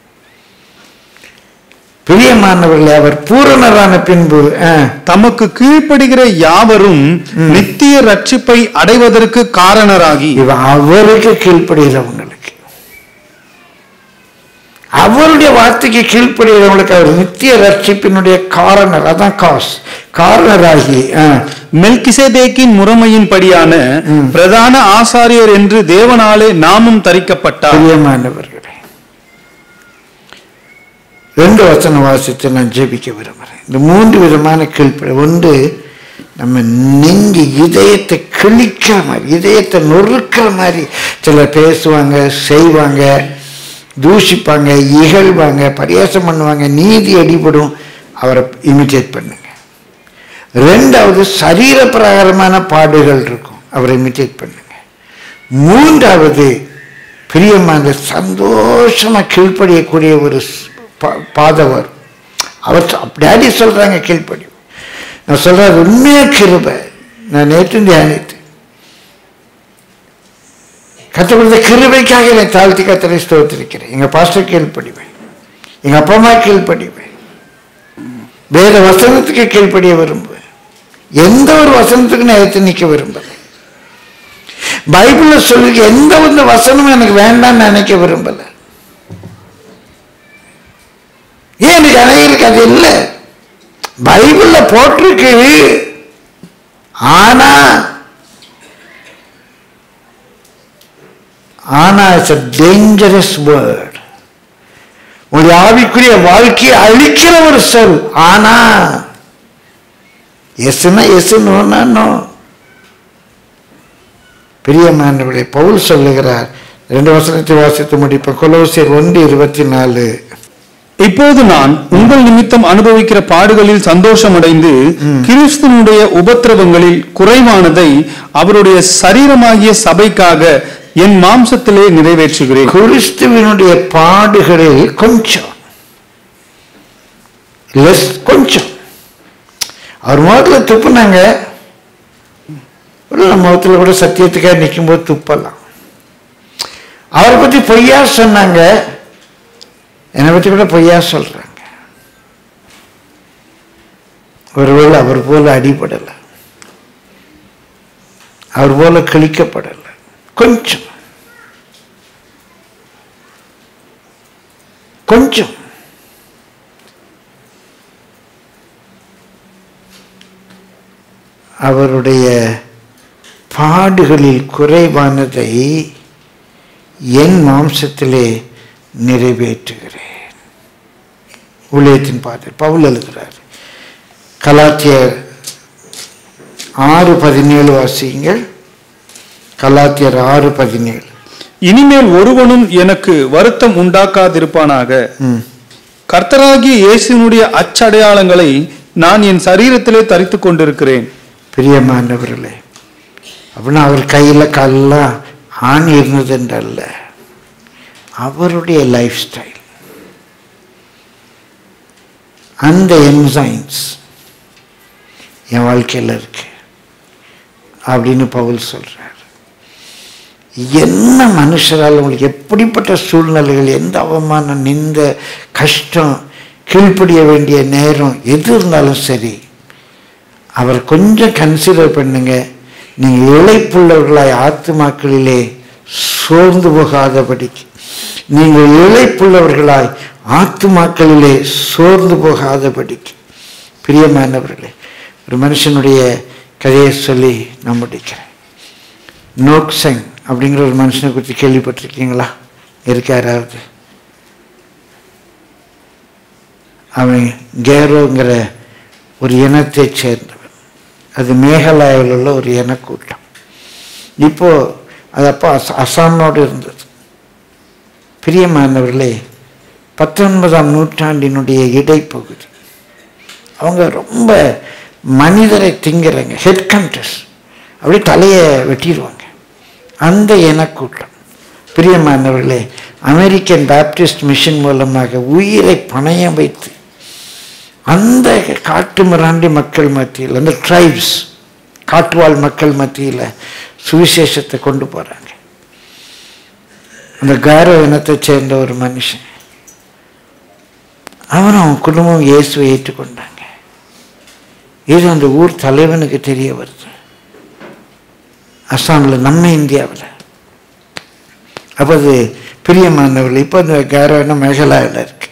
பிரியமானவர்களே அவர் பூரணரான பின்பு ஆ, தமக்கு கீழ்ப்படுகிற யாவரும் நித்திய ரட்சிப்பை அடைவதற்கு காரணராகி இவன் அவருக்கு கீழ்ப்படுகிறவங்களுக்கு அவருடைய வார்த்தைக்கு கீழ்ப்படுகிறவங்களுக்கு அவர் நித்திய ரட்சிப்பினுடைய காரணர் அதான் காஸ் காரணராகி ஆ, மெல்கிசேதேக்கின் முறைமையின்படியான பிரதான ஆசாரியர் என்று தேவனாலே நாமும் தரிக்கப்பட்டார் பிரியமானவர்களே ரெண்டு வசனம் வாசித்து நான் ஜெபிக்க விரும்புகிறேன் இந்த மூன்று விதமான கீழ்ப்படை ஒன்று நம்ம நெஞ்சு இதயத்தை கிழிக்கிற மாதிரி இதயத்தை நொறுக்கிற மாதிரி சிலர் பேசுவாங்க செய்வாங்க தூஷிப்பாங்க இகழ்வாங்க பரியாசம் பண்ணுவாங்க நீதி அடிபடும் அவரை இமிட்டேட் பண்ணுங்க ரெண்டாவது சரீர பிரகாரமான பாடுகள் இருக்கும் அவரை இமிட்டேட் பண்ணுங்க மூன்றாவது பிரியமான சந்தோஷமா கீழ்ப்படியக்கூடிய ஒரு ஸ்- பா- பாதவர் அவர் சொ- டேடி சொல்றாங்க கீழ்ப்படி நான் சொல்றது உண்மையா கிருபை நான் நேற்று தியானித்தேன் கற்றுக் கொடுத்த கிருபைக்காக என்னை தாழ்த்தி கத்தரை ஸ்தோத்திருக்கிறேன் எங்க பாஸ்டர் கீழ்ப்படிவேன் எங்க அப்பா அம்மா கீழ்ப்படிவேன் வேற வசனத்துக்கு கீழ்ப்படிய விரும்புவேன் எந்த ஒரு வசனத்துக்கு நான் எடுத்து நிற்க விரும்பல பைபிள்ல சொல்லிருக்க எந்த ஒரு வசனமும் எனக்கு வேண்டாம்னு நினைக்க விரும்பல ஏன் எனக்கு அநேகருக்கு அது இல்லை பைபிள்ல போட்டிருக்கு ஆனா ஆனா இட்ஸ் a டேஞ்சரஸ் வேர்ட் உங்களுடைய ஆவிக்குரிய வாழ்க்கையை அழிக்கிற ஒரு சொல் ஆனா எஸ்னா எஸ் நோ பிரியமானவர்களே பவுல் சொல்லுகிறார் ரெண்டு வசனத்தை வாசித்து முடிப்பேன் கொலோசியர் ஒன்று இருபத்தி நாலு இப்போது நான் உங்கள் நிமித்தம் அனுபவிக்கிற பாடுகளில் சந்தோஷமடைந்து கிறிஸ்துவனுடைய உபத்திரவங்களில் குறைவானதை அவருடைய சரீரமாகிய சபைக்காக என் மாம்சத்திலே நிறைவேற்றுகிறேன் கிறிஸ்துவினுடைய பாடுகளில் கொஞ்சம் லெஸ் கொஞ்சம் அவர் முகத்துல துப்புனாங்க ஒரு முகத்துல கூட சத்தியத்துக்காக நிற்கும்போது துப்பலாம் அவரை பத்தி பொய்யா சொன்னாங்க என்னை பத்தி கூட பொய்யா சொல்றாங்க ஒருவேளை அவர் போல அடிபடலை அவர் போல கிழிக்கப்படலை கொஞ்சம் கொஞ்சம் அவருடைய பாடுகளில் குறைவானதை என் மாம்சத்திலே நிறைவேற்றுகிறேன் ஊழியத்தின் பாதை பவுல் எழுதுகிறார் கலாத்தியர் ஆறு பதினேழு வாசியுங்கள் கலாத்தியர் ஆறு பதினேழு இனிமேல் ஒருவனும் எனக்கு வருத்தம் உண்டாக்காதிருப்பானாக ம் கர்த்தராகிய இயேசுவினுடைய அச்சடையாளங்களை நான் என் சரீரத்திலே தரித்துக் கொண்டிருக்கிறேன் பிரியமானவர்களே அப்படின்னா அவர் கையில் காலெல்லாம் ஆணி இருந்ததுன்றல்ல அவருடைய லைஃப் ஸ்டைல் அந்த என்சைன்ஸ் என் வாழ்க்கையில் இருக்கு அப்படின்னு பவுல் சொல்றார் என்ன மனுஷரால் உங்களுக்கு எப்படிப்பட்ட சூழ்நிலைகள் எந்த அவமானம் நிந்த கஷ்டம் கீழ்ப்படிய வேண்டிய நேரம் எது இருந்தாலும் சரி அவர் கொஞ்சம் கன்சிடர் பண்ணுங்க நீங்கள் இழைப்புள்ளவர்களாய் ஆத்துமாக்களிலே சோர்ந்து போகாதபடிக்கு நீங்கள் இழைப்புள்ளவர்களாய் ஆத்துமாக்களிலே சோர்ந்து போகாதபடிக்கு பிரியமானவர்களே ஒரு மனுஷனுடைய கதையை சொல்லி நான் முடிக்கிறேன் நோக்சங் அப்படிங்கிற ஒரு மனுஷனை குறித்து கேள்விப்பட்டிருக்கீங்களா இருக்கு யாராவது அவன் கேரோங்கிற ஒரு இனத்தைச் சேர்ந்தவன் அது மேகாலயாவில் உள்ள ஒரு இனக்கூட்டம் இப்போ அது அப்போ அஸ் அசாமோடு இருந்தது பிரியமானவர்களே பத்தொன்பதாம் நூற்றாண்டினுடைய இடைப்பகுதி அவங்க ரொம்ப மனிதரை திங்கிறங்க ஹெட் கண்டர்ஸ் அப்படியே தலையை வெட்டிடுவாங்க அந்த இனக்கூட்டம் பிரியமானவர்களே அமெரிக்கன் பாப்டிஸ்ட் மிஷன் மூலமாக உயிரை பணயம் வைத்து அந்த காட்டு மிராண்டி மக்கள் மத்தியில் அந்த ட்ரைப்ஸ் காட்டுவாழ் மக்கள் மத்தியில் சுவிசேஷத்தை கொண்டு போகிறாங்க அந்த காரோ இனத்தைச் சேர்ந்த ஒரு மனுஷன் அவனும் அவன் குடும்பம் இயேசுவை ஏற்றுக்கொண்டாங்க இது அந்த ஊர் தலைவனுக்கு தெரிய வருது அஸ்ஸாமில் நம்ம இந்தியாவில் அப்போ அது பிரியமானவர்கள் இப்போ அந்த காரோ இனம் மேகலாயில் இருக்கு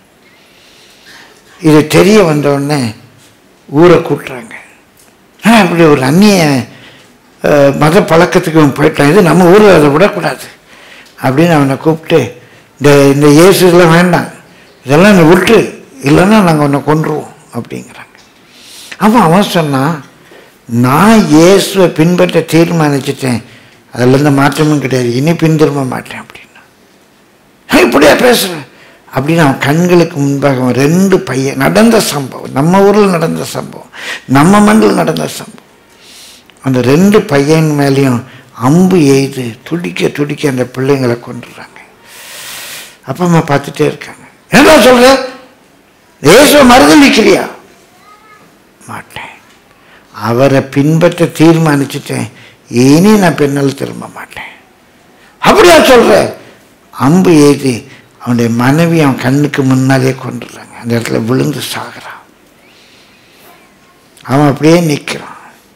இது தெரிய வந்தவுடனே ஊரை கூட்டுறாங்க ஆ, இப்படி ஒரு அந்நிய அஹ், மத பழக்கத்துக்கு இவன் போயிட்டான் இது நம்ம ஊரில் அதை விடக்கூடாது அப்படின்னு அவனை கூப்பிட்டு இந்த இந்த இயேசு இதெல்லாம் வேண்டாம் இதெல்லாம் நீ விட்டு இல்லைன்னா நாங்கள் உன்னை கொன்றுவோம் அப்படிங்கிறாங்க அப்போ அவன் சொன்னான் நான் இயேசுவை பின்பற்ற தீர்மானிச்சிட்டேன் அதில் எந்த மாற்றமும் கிடையாது இனி பின்திரும்ப மாட்டேன் அப்படின்னா "ஏன் இப்படியா பேசுகிறேன் அப்படின்னு அவன் கண்களுக்கு முன்பாக அவன் ரெண்டு பையன் நடந்த சம்பவம் நம்ம ஊரில் நடந்த சம்பவம் நம்ம மண்ணில் நடந்த சம்பவம் அந்த ரெண்டு பையன் மேலேயும் அம்பு எய்து துடிக்க துடிக்க அந்த பிள்ளைங்களை கொண்டுறாங்க அப்பா அம்மா பார்த்துட்டே இருக்காங்க என்ன சொல்ற இயேசுவை மறுதளிக்கிறியா மாட்டேன் அவரை பின்பற்ற தீர்மானிச்சுட்டேன் இனி நான் பின்னால் திரும்ப மாட்டேன் அப்படியா சொல்ற அம்பு ஏறி அவனுடைய மனைவி அவன் கண்ணுக்கு முன்னாலே கொண்டுறாங்க அந்த இடத்துல விழுந்து சாகுறான் அவன் அப்படியே நிற்கிறான்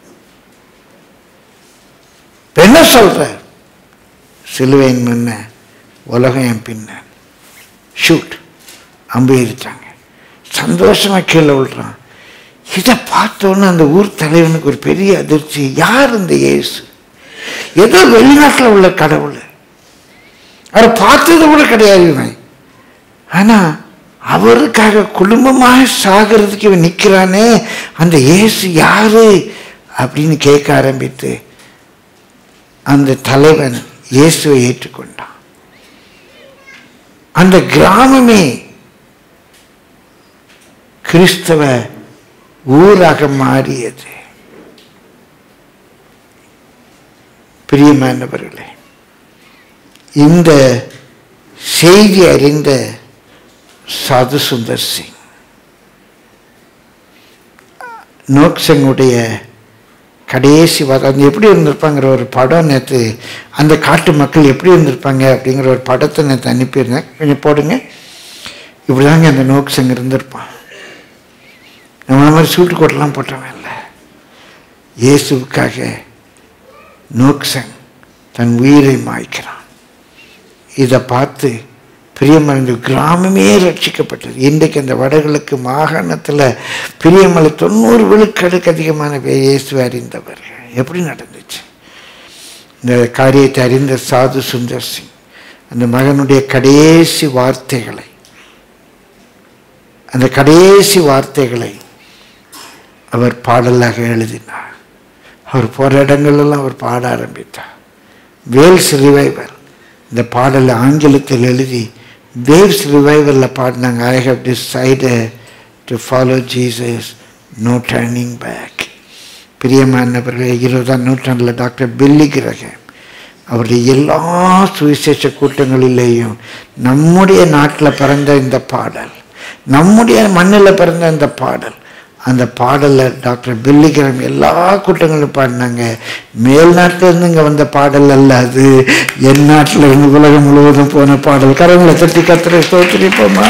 இப்ப என்ன சொல்ற சிலுவையின் முன்ன உலகம் என் பின்ன ஷூட் அம்பு ஏறிட்டாங்க சந்தோஷமா கீழே விழுறான் இதை பார்த்தோன்னே அந்த ஊர் தலைவனுக்கு ஒரு பெரிய அதிர்ச்சி யார் இந்த இயேசு ஏதோ வெளிநாட்டில் உள்ள கடவுள் அவரை பார்த்தது கூட கிடையாது இவன் ஆனா அவருக்காக குடும்பமாக சாகிறதுக்கு இவன் நிற்கிறானே அந்த இயேசு யாரு அப்படின்னு கேட்க ஆரம்பித்து அந்த தலைவன் இயேசுவை ஏற்றுக்கொண்டான் அந்த கிராமமே கிறிஸ்தவ ஊராக மாறியது பிரியமானவர்களே இந்த செய்தி அறிந்த சாது சுந்தர் சிங் நோக்சனுடைய கடைசி வாரம் அது எப்படி இருந்திருப்பாங்கிற ஒரு படம் நேற்று அந்த காட்டு மக்கள் எப்படி இருந்திருப்பாங்க அப்படிங்கிற ஒரு படத்தை நேற்று அனுப்பியிருந்தேன் கொஞ்சம் போடுங்க இப்படிதாங்க அந்த நோக்சங் இருந்திருப்பான் நம்மள மாதிரி சூட்டு கோட்டெல்லாம் போட்டவன் இல்லை இயேசுவுக்காக நோக்சங் தன் உயிரை மாய்க்கிறான் இதை பார்த்து பிரியமலை கிராமமே ரட்சிக்கப்பட்டது இன்றைக்கு அந்த வடகிழக்கு மாகாணத்தில் பிரியமலை தொண்ணூறு விழுக்கடுக்கு அதிகமான பேர் இயேசுவை அறிந்தவர்கள் எப்படி நடந்துச்சு இந்த காரியத்தை அறிந்த சாது சுந்தர் சிங் அந்த மகனுடைய கடைசி வார்த்தைகளை அந்த கடைசி வார்த்தைகளை அவர் பாடலாக எழுதினார் அவர் போகிற இடங்களெல்லாம் அவர் பாட ஆரம்பித்தார் வேல்ஸ் ரிவைவர் இந்த பாடலை ஆங்கிலத்தில் எழுதி வேவ்ஸ் ரிவைவலில் பாடினாங்க I have decided to follow Jesus no turning back பிரியமானவர்களே இருபதாம் நூற்றாண்டில் டாக்டர் பில்லி கிரகம் அவருடைய எல்லா சுவிசேஷ கூட்டங்களிலேயும் நம்முடைய நாட்டில் பிறந்த இந்த பாடல் நம்முடைய மண்ணில் பிறந்த இந்த பாடல் அந்த பாடலில் டாக்டர் பில்லிகிரம் எல்லா கூட்டங்களும் பாடினாங்க மேல் நாட்டில் இருந்து இங்கே வந்த பாடல் அல்ல அது என் நாட்டில் இருந்து உலகம் முழுவதும் போன பாடல் கரங்களை தட்டி கத்திரை தோற்றிருப்போமா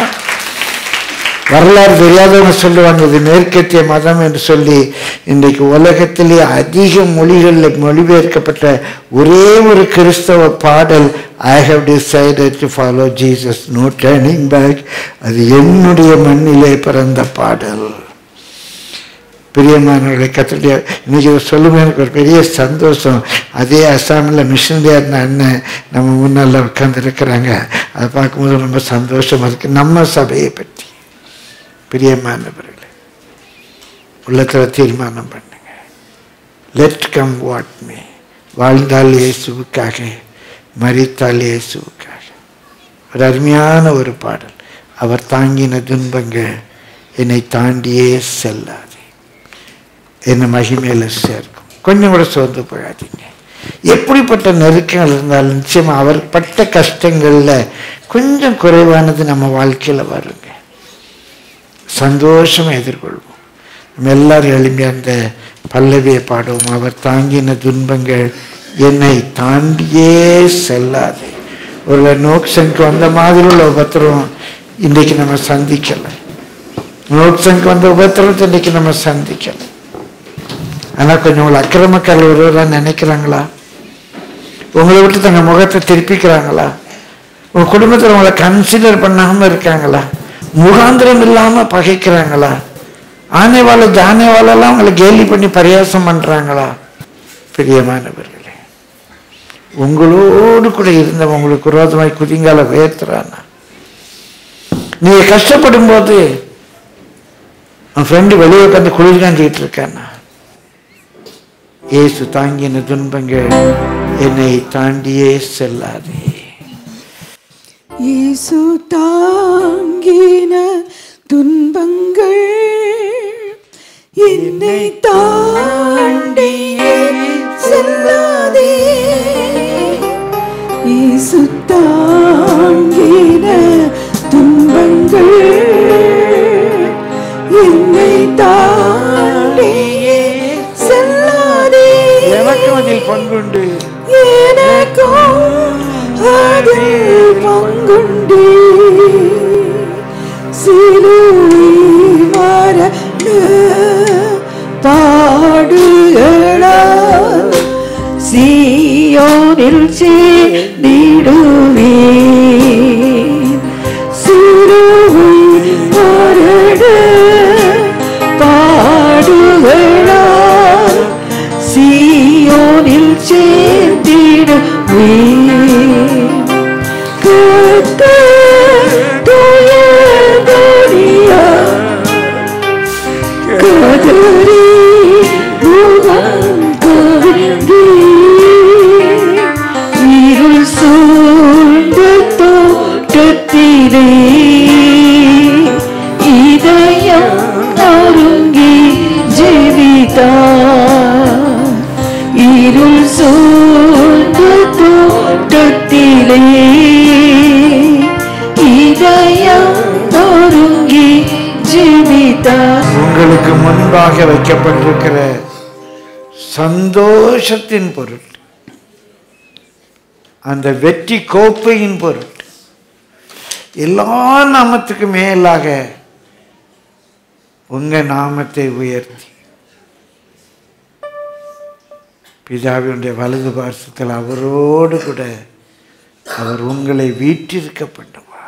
வரலாறு தெரியாதவங்க சொல்லுவாங்க இது மேற்கத்திய மதம் என்று சொல்லி இன்றைக்கு உலகத்திலே அதிக மொழிகளில் மொழிபெயர்க்கப்பட்ட ஒரே ஒரு கிறிஸ்தவ பாடல் I have decided to follow Jesus no turning back அது என்னுடைய மண்ணிலே பிறந்த பாடல் பிரியமானவர்களை கத்துடைய இன்னைக்கு இதை சொல்லுமே எனக்கு ஒரு பெரிய சந்தோஷம் அதே அஸ்ஸாமில் மிஷினரியாக இருந்த அண்ணன் நம்ம முன்னால் உட்காந்துருக்கிறாங்க அதை பார்க்கும்போது ரொம்ப சந்தோஷமாக இருக்குது நம்ம சபையை பற்றி பிரியமானவர்களே உள்ளத்தில் தீர்மானம் பண்ணுங்க லெட் கம் வாட் மீ வாழ்ந்தால் இயேசுவுக்காக மறித்தால் இயேசுவுக்காக ஒரு அருமையான ஒரு பாடல் அவர் தாங்கின துன்பங்கள் என்னை தாண்டியே செல்லாது என்னை மகிமையில சேர்க்கும் கொஞ்சம் கூட சோர்ந்து போகாதீங்க எப்படிப்பட்ட நெருக்கங்கள் இருந்தாலும் நிச்சயமா அவர் பட்ட கஷ்டங்கள்ல கொஞ்சம் குறைவானது நம்ம வாழ்க்கையில வருங்க சந்தோஷமா எதிர்கொள்வோம் நம்ம எல்லாரும் எளிமையா அந்த பல்லவியை பாடுவோம் அவர் தாங்கின துன்பங்கள் என்னை தாண்டியே செல்லாது ஒரு நோக்சனுக்கு வந்த மாதிரி உள்ள உபத்திரம் இன்றைக்கு நம்ம சந்திக்கலை நோக்சனுக்கு வந்த உபத்திரத்தை இன்றைக்கு நம்ம சந்திக்கலை ஆனால் கொஞ்சம் உங்களை அக்கிரமக்காரர் ஒருவராக நினைக்கிறாங்களா உங்களை விட்டு தங்கள் முகத்தை திருப்பிக்கிறாங்களா உங்கள் குடும்பத்தில் உங்களை கன்சிடர் பண்ணாமல் இருக்காங்களா முகாந்திரம் இல்லாமல் பகைக்கிறாங்களா ஆனைவாழ ஜானைவாழெல்லாம் உங்களை கேலி பண்ணி பரியாசம் பண்ணுறாங்களா பிரியமானவர்களே உங்களோடு கூட இருந்தவன் உங்களுக்கு விரோதமாய் குதிங்கால உயர்த்துறானா நீங்க கஷ்டப்படும் போது உன் ஃப்ரெண்டு வெளியே உட்காந்து குளிர் காஞ்சிக்கிட்டு இருக்கானா இயேசு தாங்கின துன்பங்கள் என்னை தாண்டியே செல்லாதே இயேசு தாங்கின துன்பங்கள் என்னை தாண்டியே செல்லாதே இயேசு தாங்கின துன்பங்கள் என்னை தாண்டியே செல்லாதே எனக்கும் அதில் பங்குண்டு எனக்கும் அதில் பங்குண்டு சிலுவை மரண பாடுகளால் சீயோனில் சேர்ந்திடுவே சிலுவை மரண பாடுகளால் சீயோனில் சேர்ந்திடுவே கர்த்தர் துயர்தொழியா கதறி முகம் கருங்கி இருள் சூழ்ந்த தோட்டத்திலே இதயம் அருங்கி ஜெபித்தார் இருள் சூழ்ந்த தோட்டத்திலே இதயம் அருங்கி ஜெபித்தார் உங்களுக்கு முன்பாக வைக்கப்பட்டிருக்கிற சந்தோஷத்தின் பொருள் அந்த வெற்றி கோப்பையின் பொருள் எல்லா நாமத்துக்கு மேலாக உங்க நாமத்தை உயர்த்தி பிதாவினுடைய வலது பார்சத்தில் அவரோடு கூட அவர் உங்களை வீட்டிருக்க பண்ணுவா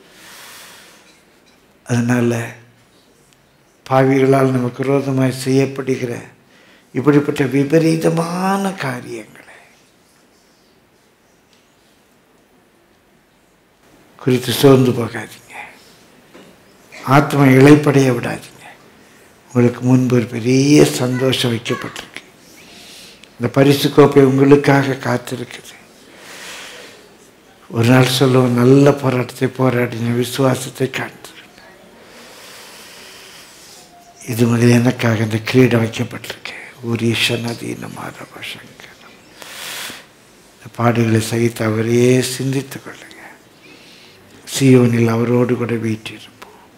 அதனால பாவிகளால் நமக்கு விரோதமாய் செய்யப்படுகிற இப்படிப்பட்ட விபரீதமான காரியங்களை குறித்து சோர்ந்து போகாதீங்க ஆத்மா இழைப்படைய விடாதீங்க உங்களுக்கு முன்பு ஒரு பெரிய சந்தோஷம் வைக்கப்பட்டிருக்கு இந்த பரிசு கோப்பை உங்களுக்காக காத்திருக்குது ஒரு நாள் சொல்லுவோம் நல்ல போராட்டத்தை போராடின விசுவாசத்தை காண்கிறேன் இது முதல் எனக்காக இந்த கிரீடம் வைக்கப்பட்டிருக்கு ஒரு ஈஸ்வநதீன மாதவ சங்கரம் இந்த பாடுகளை சகித்து அவரே சிந்தித்துக் கொள்ளுங்க சியோனில் அவரோடு கூட வீட்டிருப்போம்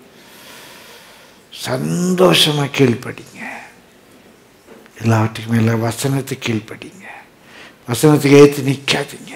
சந்தோஷமா கீழ்ப்படிங்க எல்லாவற்றுக்கும் மேல வசனத்துக்கு கீழ்ப்படிங்க வசனத்துக்கு ஏற்று நிற்காதீங்க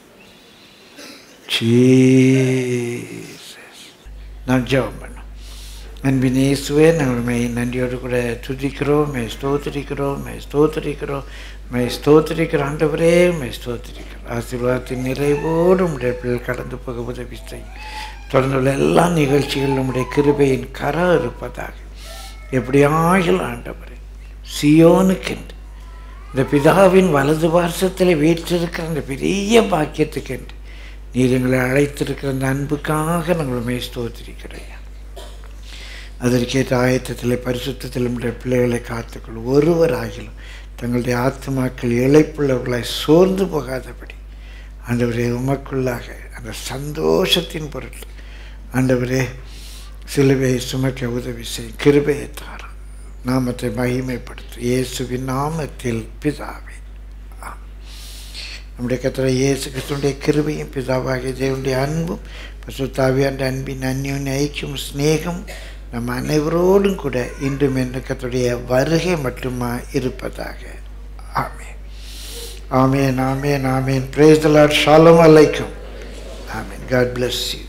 ஜீசஸ் நான் ஜெபம் பண்ணோம் அன்பின் இயேசுவே நாங்கள் மை நன்றியோடு கூட துதிக்கிறோம் மே ஸ்தோத்திரிக்கிறோம் மே ஸ்தோத்திரிக்கிறோம் மே ஸ்தோத்திரிக்கிற ஆண்டவரே மே ஸ்தோத்திரிக்கிறோம் ஆசீர்வாதத்தின் நிறைவோடு உடைய பிள்ளைகள் கடந்து போக உதவி செய்யும் தொடர்ந்துள்ள எல்லா நிகழ்ச்சிகளிலும் உடைய கிருபையின் கரம் இருப்பதாக எப்படி ஆகிலும் ஆண்டவரே சியோனுக்கென்று இந்த பிதாவின் வலது பார்சத்தில் வீற்றிருக்கிற அந்த பெரிய பாக்கியத்துக்கென்று நீர் எங்களை அழைத்திருக்கிற அந்த அன்புக்காக நாங்கள் மே ஸ்தோத்திரிக்கிறோம் அதற்கேற்ற ஆயத்தத்தில் பரிசுத்தத்தில் நம்முடைய பிள்ளைகளை காத்துக்கொள் ஒருவராகிலும் தங்களுடைய ஆத்மாக்கள் இழைப்புள்ளவர்களாய் சோர்ந்து போகாதபடி ஆண்டவரே உமக்குள்ளாக அந்த சந்தோஷத்தின் பொருள் ஆண்டவரே சிலுவையை சுமக்க உதவி செய் கிருபையை தாரும் நாமத்தை மகிமைப்படுத்தும் இயேசுவின் நாமத்தில் பிதாவே ஆம். நம்முடைய கத்திர இயேசு கிறிஸ்துடைய கிருபையும் பிதாவாகிய தேவனுடைய அன்பும் பசுத்தாவியாண்ட அன்பின் அந்யோன்ய ஐக்கியம் சிநேகம் நம் அனைவரோடும் கூட இன்றும் என்று கத்துடைய வருகை மட்டுமா இருப்பதாக ஆமென் ஆமேன் ஆமேன் ஆமேன் பிரேஸ் த லார்ட் ஷாலம் அலைக்கும் ஆமேன் காட் bless you